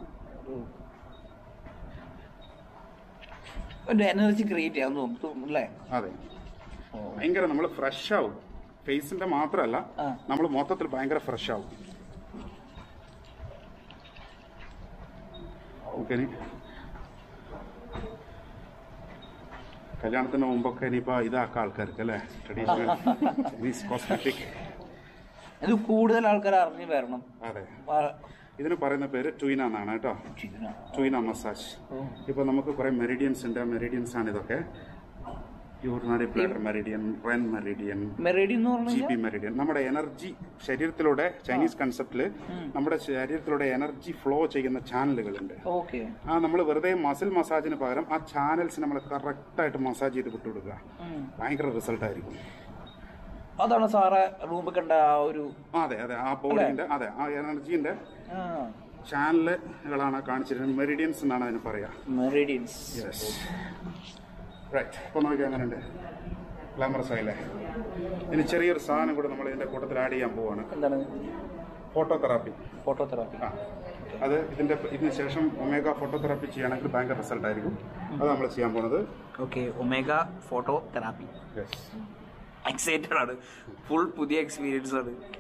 ഒരു എനർജി ക്രിയേറ്റ് ചെയ്യാൻ തോന്നുന്നു അല്ലേ അതെ ഭയങ്കര നമ്മൾ ഫ്രഷ് ആവും ഫേസിന്റെ മാത്രമല്ല ആ. നമ്മൾ മൊത്തത്തിൽ ഭയങ്കര ഫ്രഷ് ആവും ഓക്കെ ഇനി കല്യാണത്തിന് മുമ്പൊക്കെ ഇനിയിപ്പോ ഇതാക്കാം ആൾക്കാർക്ക് അല്ലേ ട്രഡീഷണൽ ചൈനീസ് കോസ്മെറ്റിക് ഇത് കൂടുതൽ ആൾക്കാർ അറിഞ്ഞു വരണം അതെ ആ, ഇതിന് പറയുന്ന പേര് ട്വീന എന്നാണ് കേട്ടോ ചിക്കനാ. ട്വീന മസാജ് ഇപ്പൊ നമുക്ക് കുറെ മെറിഡിയൻസ് ഉണ്ട് മെറിഡിയൻസ് ആണ് ഇതൊക്കെ urinary bladder meridian Ren meridian മെറിഡി എന്ന് പറഞ്ഞു ജി കഴിഞ്ഞാൽ പി മെറിഡിയൻ നമ്മുടെ എനർജി ശരീരത്തിലൂടെ ചൈനീസ് കൺസെപ്റ്റില് നമ്മുടെ ശരീരത്തിലൂടെ എനർജി ഫ്ലോ ചെയ്യുന്ന ചാനലുകളുണ്ട് ഓക്കെ ആ നമ്മൾ വെറുതെ മസിൽ മസാജിന് പകരം ആ ചാനൽസ് നമ്മൾ കറക്റ്റായിട്ട് മസാജ് ചെയ്ത് വിട്ടുകൊടുക്കുക ഭയങ്കര റിസൾട്ട് ആയിരിക്കും അതാണ് സാറെ റൂമിൽ കണ്ട ആ ഒരു ആ, അതെ അതെ ആ ബോഡിന്റെ അതെ ആ എനർജീന്റെ ആ, ചാനലുകളാണ് കാണിച്ചിരുന്നത് മെറിഡിയൻസ് എന്നാണ് അതിന് പറയാ മെറിഡിയൻസ് യെസ് റൈറ്റ് അപ്പോൾ നോക്കി അങ്ങനെയുണ്ട് ഗ്ലാമറസ് ആയില്ലേ ഇനി ചെറിയൊരു സാധനം കൂടെ നമ്മൾ ഇതിന്റെ കൂട്ടത്തിൽ ആഡ് ചെയ്യാൻ പോവാണ് എന്താണ് ഫോട്ടോതെറാപ്പി ഫോട്ടോ തെറാപ്പി ആ അത് ഇതിന്റെ ഇതിന് ശേഷം ഒമേഗ ഫോട്ടോതെറാപ്പി ചെയ്യുകയാണെങ്കിൽ ഭയങ്കര റിസൾട്ട് ആയിരിക്കും അത് നമ്മൾ ചെയ്യാൻ പോണത് okay omega photo therapy yes excited ആണ് ഫുൾ പുതിയ എക്സ്പീരിയൻസ് ആണ്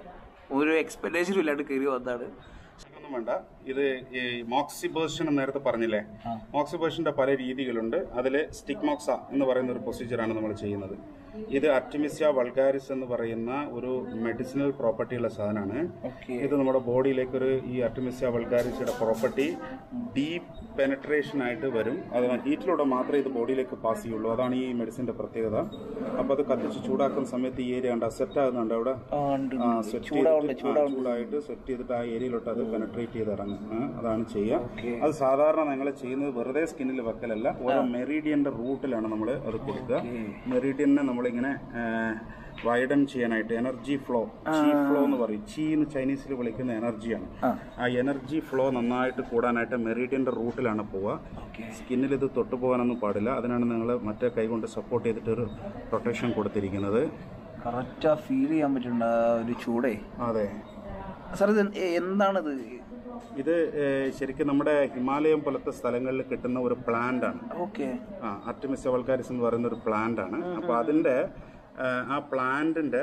ഒരു എക്സ്പെക്ടേഷനും ഇല്ലാണ്ട് കയറി വന്നാണ് ഒന്നും വേണ്ട ഇത് ഈ മോക്സി വേർഷൻ നേരത്തെ പറഞ്ഞില്ലേ മോക്സി വേർഷന്റെ പല രീതികളുണ്ട് അതിൽ സ്റ്റിക്മോക്സ എന്ന് പറയുന്ന ഒരു പ്രൊസീജിയറാണ് നമ്മൾ ചെയ്യുന്നത് ഇത് അർട്ടിമിസിയ വൾഗാരിസ് എന്ന് പറയുന്ന ഒരു മെഡിസിനൽ പ്രോപ്പർട്ടി ഉള്ള സാധനമാണ് ഇത് നമ്മുടെ ബോഡിയിലേക്ക് ഒരു ഈ അർട്ടിമിസിയ വൾഗാരിസിയുടെ പ്രോപ്പർട്ടി ഡീപ് പെനട്രേഷൻ ആയിട്ട് വരും അത് ഹീറ്റിലൂടെ മാത്രമേ ഇത് ബോഡിയിലേക്ക് പാസ് ചെയ്യുള്ളൂ അതാണ് ഈ മെഡിസിന്റെ പ്രത്യേകത അപ്പൊ അത് കത്തിച്ച് ചൂടാക്കുന്ന സമയത്ത് ഈ ഏരിയ ഉണ്ട് സെറ്റ് ആകുന്നുണ്ട് അവിടെ ആ, set ചെയ്തിട്ട് ആ, ചൂടായിട്ട് സെറ്റ് ചെയ്തിട്ട് ആ ഏരിയയിലോട്ട് അത് പെനട്രേറ്റ് ചെയ്ത് ഇറങ്ങും ആ, അതാണ് ചെയ്യുക അത് സാധാരണ ഞങ്ങൾ ചെയ്യുന്നത് വെറുതെ സ്കിന്നിൽ വെക്കലല്ല ഓരോ മെറീഡിയന്റെ റൂട്ടിലാണ് നമ്മൾ അത് കൊടുക്കുക മെറീഡിയനെ നമ്മളിങ്ങനെ വൈഡൻ ചെയ്യാനായിട്ട് എനർജി ഫ്ലോ ചീ ഫ്ലോ എന്ന് പറയും ചീ എന്ന് ചൈനീസിൽ വിളിക്കുന്ന എനർജിയാണ് ആ എനർജി ഫ്ലോ നന്നായിട്ട് കൂടാനായിട്ട് മെറീഡിയന്റെ റൂട്ടിലാണ് പോവുക സ്കിന്നിൽ ഇത് തൊട്ടു പോകാനൊന്നും പാടില്ല അതിനാണ് നിങ്ങൾ മറ്റേ കൈ കൊണ്ട് സപ്പോർട്ട് ചെയ്തിട്ട് ഒരു പ്രൊട്ടക്ഷൻ കൊടുത്തിരിക്കുന്നത് കറക്റ്റാ ഫീൽ ചെയ്യാൻ പറ്റുന്നുണ്ട് ആ ഒരു ചൂടേ അതെ സാർ ഇത് എന്താണിത് ഇത് ഏഹ്, ശരിക്കും നമ്മുടെ ഹിമാലയം പോലത്തെ സ്ഥലങ്ങളിൽ കിട്ടുന്ന ഒരു പ്ലാന്റ് ആണ് ഓക്കെ ആ ആർട്ടിമിസ് വൾഗാരിസ് എന്ന് പറയുന്ന ഒരു പ്ലാന്റ് ആണ് അപ്പൊ അതിന്റെ ഏഹ്, ആ പ്ലാന്റിന്റെ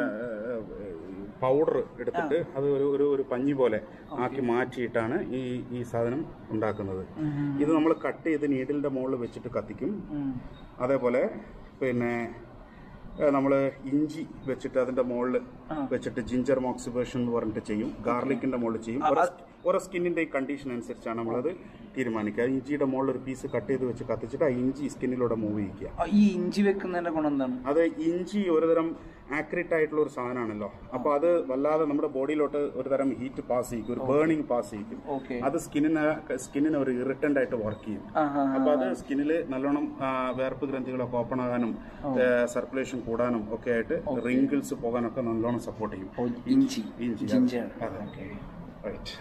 പൗഡർ എടുത്തിട്ട് അത് ഒരു ഒരു ഒരു പഞ്ഞി പോലെ ആക്കി മാറ്റിയിട്ടാണ് ഈ ഈ സാധനം ഉണ്ടാക്കുന്നത് ഇത് നമ്മൾ കട്ട് ചെയ്ത് നീഡിലിന്റെ മുകളിൽ വെച്ചിട്ട് കത്തിക്കും അതേപോലെ പിന്നെ നമ്മൾ ഇഞ്ചി വെച്ചിട്ട് അതിന്റെ മുകളിൽ വെച്ചിട്ട് ജിഞ്ചർ മോക്സിബേഷൻ എന്ന് പറഞ്ഞിട്ട് ചെയ്യും ഗാർലിക്കിന്റെ മുകളിൽ ചെയ്യും ഓരോ- ഓരോ സ്കിന്നിന്റെ കണ്ടീഷൻ അനുസരിച്ചാണ് നമ്മളത് തീരുമാനിക്കുക ഇഞ്ചിയുടെ മുകളിൽ ഒരു പീസ് കട്ട് ചെയ്ത് വെച്ച് കത്തിച്ചിട്ട് ആ ഇഞ്ചി സ്കിന്നിലൂടെ മൂവ് ചെയ്യിക്കുക ഈ ഇഞ്ചി വെക്കുന്നതിന്റെ ഗുണം എന്താണ് അത് ഇഞ്ചി ഒരുതരം ആക്രിറ്റ് ആയിട്ടുള്ള ഒരു സാധനമാണല്ലോ അപ്പൊ അത് വല്ലാതെ നമ്മുടെ ബോഡിയിലോട്ട് ഒരു തരം ഹീറ്റ് പാസ് ചെയ്യിക്കും ഒരു ബേണിംഗ് പാസ് ചെയ്യിക്കും ഓക്കെ അത് സ്കിന്നിന് സ്കിന്നിന് ഒരു ഇറിറ്റന്റ് ആയിട്ട് വർക്ക് ചെയ്യും അപ്പൊ അത് സ്കിന്നിൽ നല്ലോണം ആ, വേർപ്പ് ഗ്രന്ഥികളൊക്കെ ഓപ്പൺ ആകാനും സർക്കുലേഷൻ കൂടാനും ഒക്കെ ആയിട്ട് റിങ്കിൾസ് പോകാനൊക്കെ നല്ലോണം സപ്പോർട്ട് ചെയ്യും ഇഞ്ചി ഇഞ്ചി ജിഞ്ചർ അതെ റൈറ്റ്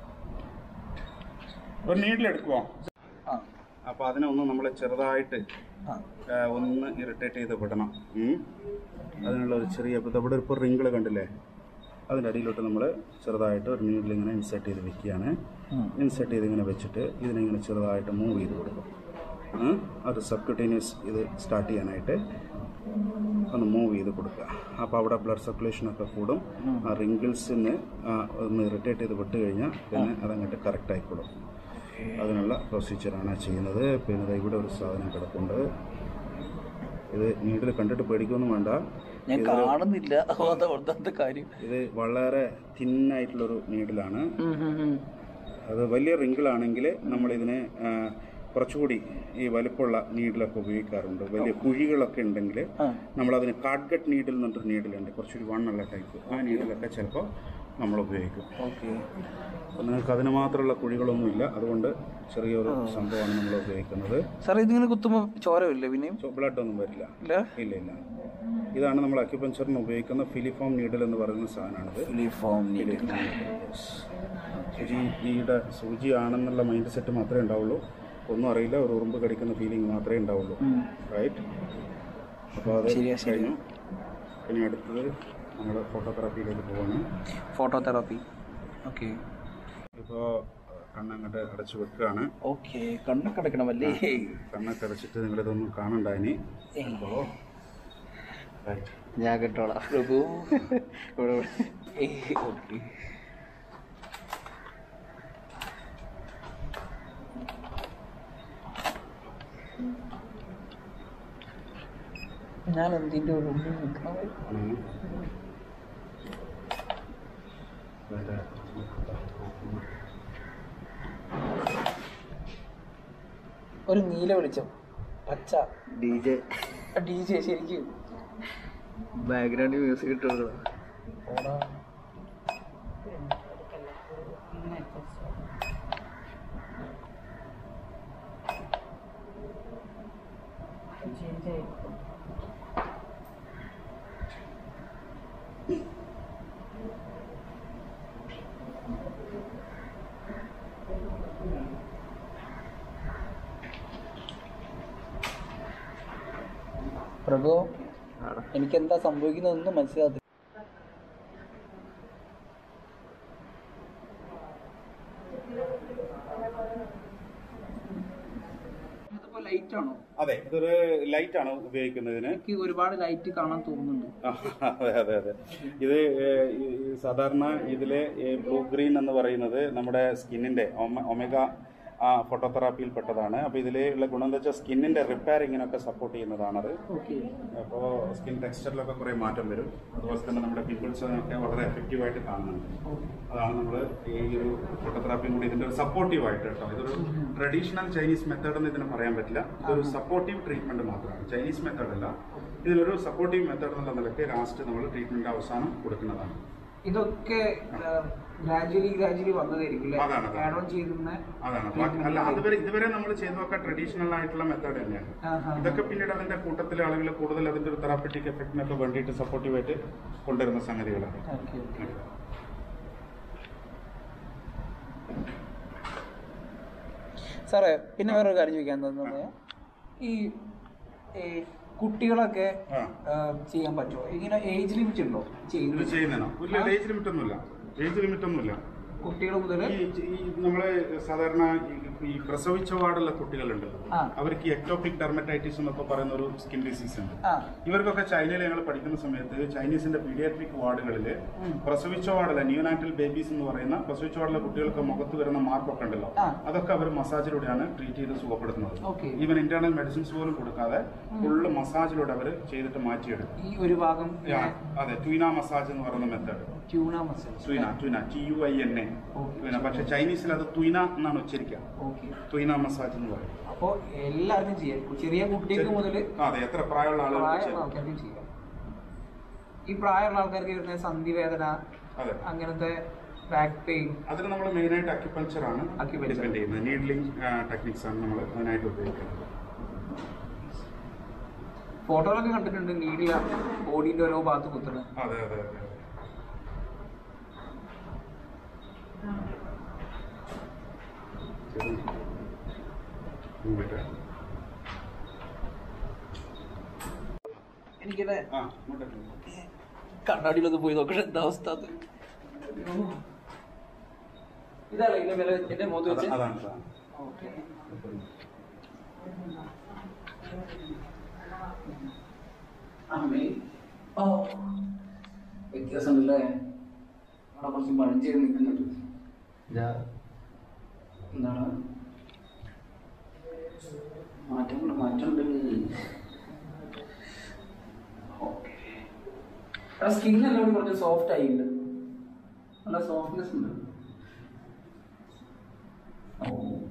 ഒരു നീഡിലെടുക്കുമോ ആ അപ്പൊ അതിനെ ഒന്ന് നമ്മൾ ചെറുതായിട്ട് ആ ആ, ഒന്ന് ഇറിറ്റേറ്റ് ചെയ്ത് വിടണം ഉം. അതിനുള്ള ഒരു ചെറിയ ഇപ്പൊ ഇവിടെ ഇപ്പോൾ റിങ്കിൾ കണ്ടില്ലേ അതിൻ്റെ അടിയിലോട്ട് നമ്മൾ ചെറുതായിട്ട് ഒരു നീഡിൽ ഇങ്ങനെ ഇൻസേർട്ട് ചെയ്ത് വെക്കുകയാണ് ഇൻസേർട്ട് ചെയ്ത് ഇങ്ങനെ വെച്ചിട്ട് ഇതിനെ ഇങ്ങനെ ചെറുതായിട്ട് മൂവ് ചെയ്ത് കൊടുക്കും ഉം. ഒരു സബ്ക്യൂട്ടേനിയസ് ഇത് സ്റ്റാർട്ട് ചെയ്യാനായിട്ട് ഒന്ന് മൂവ് ചെയ്ത് കൊടുക്കുക അപ്പോൾ അവിടെ ബ്ലഡ് സർക്കുലേഷനൊക്കെ കൂടും ആ റിങ്കിൾസിന് ഒന്ന് ഇറിറ്റേറ്റ് ചെയ്ത് വിട്ട് കഴിഞ്ഞാൽ പിന്നെ അതങ്ങോട്ട് കറക്റ്റ് ആയിക്കോളും അതിനുള്ള പ്രൊസീജിയറാണ് ചെയ്യുന്നത് പിന്നെ ദാ ഇവിടെ ഒരു സാധനം കിടപ്പുണ്ട് ഇത് നീഡിൽ കണ്ടിട്ട് പേടിക്കൊന്നും വേണ്ട ഞാൻ കാണുന്നില്ല അതാ ഒന്നാമത്തെ കാര്യം ഇത് വളരെ തിന്നായിട്ടുള്ളൊരു നീഡിലാണ് അത് വലിയ റിങ്കിളാണെങ്കിൽ നമ്മളിതിനെ ആ, കുറച്ചുകൂടി ഈ വലിപ്പമുള്ള നീഡിലൊക്കെ ഉപയോഗിക്കാറുണ്ട് വലിയ കുഴികളൊക്കെ ഉണ്ടെങ്കിൽ നമ്മളതിന് കാഡ്ഗട്ട് നീഡിൽ എന്ന് പറഞ്ഞൊരു നീഡിലുണ്ട് കുറച്ചുകൂടി വണ്ണുള്ള ടൈപ്പ് ആ നീഡിലൊക്കെ ചിലപ്പോൾ നമ്മൾ ഉപയോഗിക്കും ഓക്കെ അപ്പോൾ നിങ്ങൾക്ക് അതിന് മാത്രമുള്ള കുഴികളൊന്നുമില്ല അതുകൊണ്ട് ചെറിയൊരു സംഭവമാണ് നമ്മൾ ഉപയോഗിക്കുന്നത് സാർ ഇതിങ്ങനെ കുത്തുമ്പോൾ ചോരമില്ലേ പിന്നെയും ബ്ലഡ് ഒന്നും വരില്ല ഇല്ല ഇല്ല ഇല്ല ഇതാണ് നമ്മൾ അക്യുപഞ്ചറിന് ഉപയോഗിക്കുന്ന ഫിലിഫോം നീഡിൽ എന്ന് പറയുന്ന സാധനമാണിത് യൂണിഫോം സൂചിയുടെ സൂചി ആണെന്നുള്ള മൈൻഡ് സെറ്റ് മാത്രമേ ഉണ്ടാവുള്ളൂ ഒന്നും അറിയില്ല ഒരു ഉറുമ്പ് കടിക്കുന്ന ഫീലിംഗ് മാത്രമേ ഉണ്ടാവുള്ളൂ റൈറ്റ് അപ്പോൾ അത് ശരിയാ, ശരിയാ. കഴിഞ്ഞു ഇനി അടുത്തത് നമ്മൾ ഫോട്ടോഗ്രാഫിയിലേക്ക് പോവാണ് ഫോട്ടോ തെറാപ്പി ഓക്കെ ഇപ്പോൾ കണ്ണങ്ങോട്ട് അടച്ചു വെക്കുകയാണ് ഓക്കെ കണ്ണൊക്കെ അടയ്ക്കണമല്ലേ കണ്ണൊക്കെ അടച്ചിട്ട് നിങ്ങളിതൊന്നും കാണണ്ട ഇനി റൈറ്റ് ഞാൻ കിട്ടോളാം പ്രഭു ഇവിടെ ഓക്കെ ഞാൻ എന്തിൻ്റെ ഒരു ഉള്ളിൽ നിൽക്കണം വേറെ ഒരു നീല വെളിച്ചം പച്ച ഡി ജെ ഡി ജെ ശരിക്കും ബാക്ക്ഗ്രൗണ്ട് മ്യൂസിക് ഇട്ടോളാം ഓടാ പ്രഭു എനിക്ക് എന്താ സംഭവിക്കുന്നതൊന്നും മനസ്സിലാകത്തില്ല ലൈറ്റ് ലൈറ്റ് ആണോ അതെ ഇതൊരു ലൈറ്റ് ആണ് ഉപയോഗിക്കുന്നതിന് എനിക്ക് ഒരുപാട് ലൈറ്റ് കാണാൻ തോന്നുന്നുണ്ട് ആ, അതെ അതെ അതെ ഇത് ഏഹ്, ഈ സാധാരണ ഇതിലെ ബ്ലൂ ഗ്രീൻ എന്ന് പറയുന്നത് നമ്മുടെ സ്കിന്നിന്റെ ഒമേഗ ഫോട്ടോതെറാപ്പിയിൽ പെട്ടതാണ് അപ്പോൾ ഇതിലെ ഉള്ള ഗുണം എന്താ വെച്ചാൽ സ്കിന്നിന്റെ റിപ്പയറിങ്ങിനൊക്കെ സപ്പോർട്ട് ചെയ്യുന്നതാണത് ഓക്കെ അപ്പോൾ സ്കിൻ ടെക്സ്ചറിലൊക്കെ കുറേ മാറ്റം വരും അതുപോലെ തന്നെ നമ്മുടെ പിമ്പിൾസിനൊക്കെ വളരെ എഫക്റ്റീവായിട്ട് കാണുന്നുണ്ട് അതാണ് നമ്മൾ ഈ ഒരു ഫോട്ടോതെറാപ്പിയും കൂടി ഇതിന്റെ ഒരു സപ്പോർട്ടീവ് ആയിട്ട് കേട്ടോ ഇതൊരു ട്രഡീഷണൽ ചൈനീസ് മെത്തേഡ് എന്ന് ഇതിന് പറയാൻ പറ്റില്ല ഇതൊരു സപ്പോർട്ടീവ് ട്രീറ്റ്മെന്റ് മാത്രമാണ് ചൈനീസ് മെത്തേഡ് അല്ല ഇതിലൊരു സപ്പോർട്ടീവ് മെത്തേഡ് എന്നുള്ള നിലയ്ക്ക് ലാസ്റ്റ് നമ്മൾ ട്രീറ്റ്മെന്റ് അവസാനം കൊടുക്കുന്നതാണ് ഇതൊക്കെ ഗ്രാജുവലി ഗ്രാജുവലി വന്നതായിരിക്കും അതാണ്, അതാണ്. ആഡ് ഓൺ ചെയ്യുന്ന അതാണ് ബാക്കി- അല്ല അതുവരെ ഇതുവരെ നമ്മൾ ചെയ്തതൊക്കെ ട്രഡീഷണൽ ആയിട്ടുള്ള മെത്തേഡ് തന്നെയാണ് ആഹാ. ഇതൊക്കെ പിന്നീട് അതിന്റെ കൂട്ടത്തിലെ ആളുകൾ കൂടുതൽ അതിന്റെ ഒരു തെറാപ്പറ്റിക് എഫക്റ്റിനൊക്കെ വേണ്ടിയിട്ട് സപ്പോർട്ടീവ് ആയിട്ട് കൊണ്ടുവരുന്ന സംഗതികളാണ് ഓക്കെ ഓക്കെ സാറേ പിന്നെ വേറൊരു കാര്യം ചോദിക്കാൻ തോന്നുന്നത് ഈ ഈ കുട്ടികളൊക്കെ ആ. ആ, ചെയ്യാൻ പറ്റുമോ ഇങ്ങനെ ഏജ് ലിമിറ്റ് ഉണ്ടോ ഇത് ചെയ്യുന്നത് ചെയ്യുന്നതിനോ ഇല്ല ഏജ് ലിമിറ്റ് ഒന്നുമില്ല ഏജ് ലിമിറ്റ് ഒന്നുമില്ല കുട്ടികൾ മുതൽ ഈ ഈ നമ്മളെ സാധാരണ ഈ- ഈ പ്രസവിച്ച പാടുള്ള കുട്ടികളുണ്ട് ആ. അവർക്ക് എക്ടോപിക് ഡെർമറ്റൈറ്റിസ് എന്നൊക്കെ പറയുന്ന ഒരു സ്കിൻ ഡിസീസ് ഉണ്ട് ആ ഇവർക്കൊക്കെ ചൈനയിൽ ഞങ്ങൾ പഠിക്കുന്ന സമയത്ത് ചൈനീസിന്റെ പീഡിയാട്രിക് വാർഡുകളിൽ ഉം. പ്രസവിച്ച വാർഡിലെ ന്യൂനാറ്റൽ ബേബീസ് എന്ന് പറയുന്ന പ്രസവിച്ച വാർഡിലെ കുട്ടികൾക്ക് മുഖത്ത് വരുന്ന മാർക്കൊക്കെ ഉണ്ടല്ലോ ആ. അതൊക്കെ അവർ മസാജിലൂടെയാണ് ട്രീറ്റ് ചെയ്ത് സുഖപ്പെടുത്തുന്നത് ഓക്കെ ഈവൻ ഇന്റേണൽ മെഡിസിൻസ് പോലും കൊടുക്കാതെ ഫുള്ള് മസാജിലൂടെ അവർ ചെയ്തിട്ട് മാറ്റിയെടുക്കും ഈ ഒരു ഭാഗം ആ, അതെ ട്വീന മസാജ് എന്ന് പറയുന്ന method tuina massage tuina tuina T U I N A tuina പക്ഷെ ചൈനീസിൽ അത് ട്വീന എന്നാണ് ഉച്ചരിക്കുക ഓക്കെ ട്വീന മസാജ് എന്ന് പറയും അപ്പോൾ എല്ലാവർക്കും ചെയ്യാം ചെറിയ കുട്ടികൾക്ക് മുതൽ ആ, അതെ എത്ര പ്രായമുള്ള ആളുകൾക്ക് പ്രായമുള്ള ചെയ്യാം. ആൾക്കാർക്കും ചെയ്യാം ഈ പ്രായമുള്ള ആൾക്കാർക്ക് വരുന്ന സന്ധിവേദന അതെ അങ്ങനത്തെ ബാക്ക് പെയിൻ അതിന് നമ്മൾ മെയിനായിട്ട് അക്യുപഞ്ചർ ആണ് Acupuncture. ഡിപ്പെൻഡ് ചെയ്യുന്നത് നീഡ്ലിംഗ് ടെക്നിക്സ് ആണ് നമ്മൾ അതിനായിട്ട് ഉപയോഗിക്കുന്നത് ഫോട്ടോയിലൊക്കെ കണ്ടിട്ടുണ്ട് നീഡിയ ബോഡീന്റെ ഓരോ ഭാഗത്ത് കുത്തുന്നത് അതെ അതെ അതെ ശരി. ഇങ്ങോട്ട്. എനിക്കത് ആ, ഇങ്ങോട്ട്. കണ്ണാടിയിലൊന്ന് പോയി നോക്കണ എന്താ അവസ്ഥ അത് ഇതല്ല ഇതിന്റെ വില എന്റെ മുഖത്ത് അത- വെച്ച് അതാണ് സാധനം. ഓക്കെ അമ്മേ ഓ വ്യത്യാസമുണ്ടല്ലേ അവിടെ കുറച്ച് മഴം ചെയ്ത് നിൽക്കുന്നുണ്ട് ഇതാ എന്താണ് മാറ്റമുണ്ട് മാറ്റമുണ്ട് ഓക്കെ ആ സ്കിന്നെല്ലാം കൂടി കുറച്ച് സോഫ്റ്റ് ആയിട്ടുണ്ട് നല്ല സോഫ്റ്റ്നെസ് ഉണ്ട് ഓ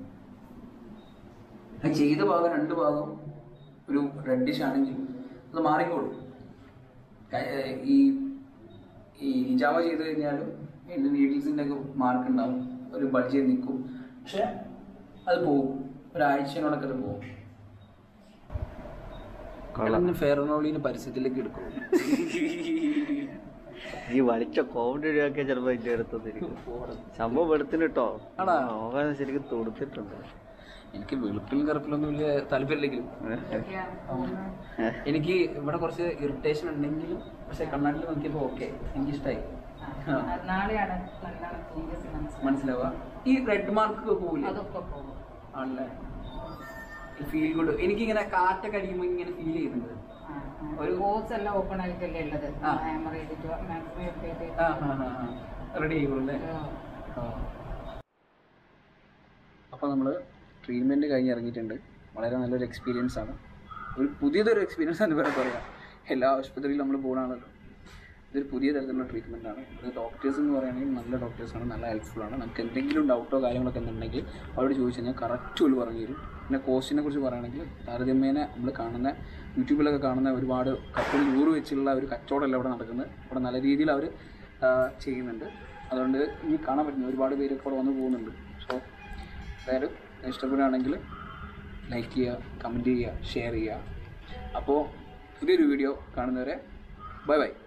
ആ ചെയ്ത ഭാഗം രണ്ട് ഭാഗം ഒരു റെഡിഷ് ആണെങ്കിൽ അത് മാറിക്കോളും ക- ഏർ ഈ ഈ ഹിജാവ ചെയ്ത് കഴിഞ്ഞാലും എൻ്റെ നീഡിൽസിൻ്റെ ഒക്കെ മാർക്ക് ഉണ്ടാവും ഒരു ബഡ്ജ് നിൽക്കും പക്ഷെ അത് പോകും ഒരാഴ്ചയോടൊക്കെ അത് പോകും ഫെയർനോളിന് പരസ്യത്തിലേക്ക് എടുക്കും ഈ വലിച്ച കോമഡി ഒഴിവാക്കിയ ചിലപ്പോ അതിന്റെ അടുത്തൊന്നിരിക്കും സംഭവം വെളുത്തിന് കേട്ടോ ആണോ? മോഹൻ ശരിക്കും തൊടുത്തിട്ടുണ്ട് എനിക്ക് വെളുപ്പിലും കറുപ്പിലൊന്നും വലിയ താല്പര്യമില്ലെങ്കിലും എനിക്ക് ഇവിടെ കുറച്ച് ഇറിറ്റേഷൻ ഉണ്ടെങ്കിലും പക്ഷെ കണ്ണാടിൽ നോക്കിയപ്പോൾ ഓക്കെ എനിക്കിഷ്ടമായി നാളെയാണ് നല്ല ചേഞ്ചസ് മനസ്സിലാവും മനസ്സിലാവുക ഈ റെഡ് മാർക്ക് പോകില്ല അതൊക്കെ പോകും ആണല്ലേ ഫീൽ ഗുഡ് എനിക്കിങ്ങനെ കാറ്റൊക്കെ അടിക്കുമ്പോൾ ഇങ്ങനെ ഫീൽ ചെയ്യുന്നുണ്ട് ഒരു- കോഴ്സ് എല്ലാം ഓപ്പൺ ആയിട്ടല്ലേ ഉള്ളത് ആ. ഹാമർ ചെയ്തിട്ട് മാക്സിമം ഒക്കെ ചെയ്തിട്ട് ആ ഹാ ഹാ റെഡി ആയിക്കോളൂ അല്ലേ ആ. അപ്പോൾ നമ്മൾ ട്രീറ്റ്മെൻറ്റ് കഴിഞ്ഞ് ഇറങ്ങിയിട്ടുണ്ട് വളരെ നല്ലൊരു എക്സ്പീരിയൻസ് ആണ് ഒരു പുതിയതൊരു എക്സ്പീരിയൻസ് എന്ന് വേറെ പറയാം എല്ലാ ആശുപത്രിയിലും നമ്മൾ പോകണമല്ലോ ഇതൊരു പുതിയ തരത്തിലുള്ള ട്രീറ്റ്മെൻ്റ് ആണ് ഇത് ഡോക്ടേഴ്സ് എന്ന് പറയുകയാണെങ്കിൽ നല്ല ഡോക്ടേഴ്സാണ് നല്ല ഹെൽപ്ഫുൾ ആണ് നമുക്ക് എന്തെങ്കിലും ഡൗട്ടോ കാര്യങ്ങളൊക്കെ ഉണ്ടെങ്കിൽ അവരോട് ചോദിച്ചു കഴിഞ്ഞാൽ കറക്റ്റ് ഒരു പറഞ്ഞു തരും പിന്നെ കോസ്റ്റിനെ കുറിച്ച് പറയുകയാണെങ്കിൽ താരതമ്യേന നമ്മൾ കാണുന്ന യൂട്യൂബിലൊക്കെ കാണുന്ന ഒരുപാട് കപ്പിൾ നൂറ് വെച്ചുള്ള ഒരു കച്ചവടമല്ല ഇവിടെ നടക്കുന്നത് ഇവിടെ നല്ല രീതിയിൽ അവർ ചെയ്യുന്നുണ്ട് അതുകൊണ്ട് ഇനി കാണാൻ പറ്റുന്ന ഒരുപാട് പേര് ഇപ്പോൾ വന്ന് പോകുന്നുണ്ട് സോ എന്തായാലും ഇഷ്ടപ്പെടുകയാണെങ്കിൽ ലൈക്ക് ചെയ്യുക കമൻറ്റ് ചെയ്യുക ഷെയർ ചെയ്യുക അപ്പോൾ പുതിയൊരു വീഡിയോ കാണുന്നവരെ ബൈ ബൈ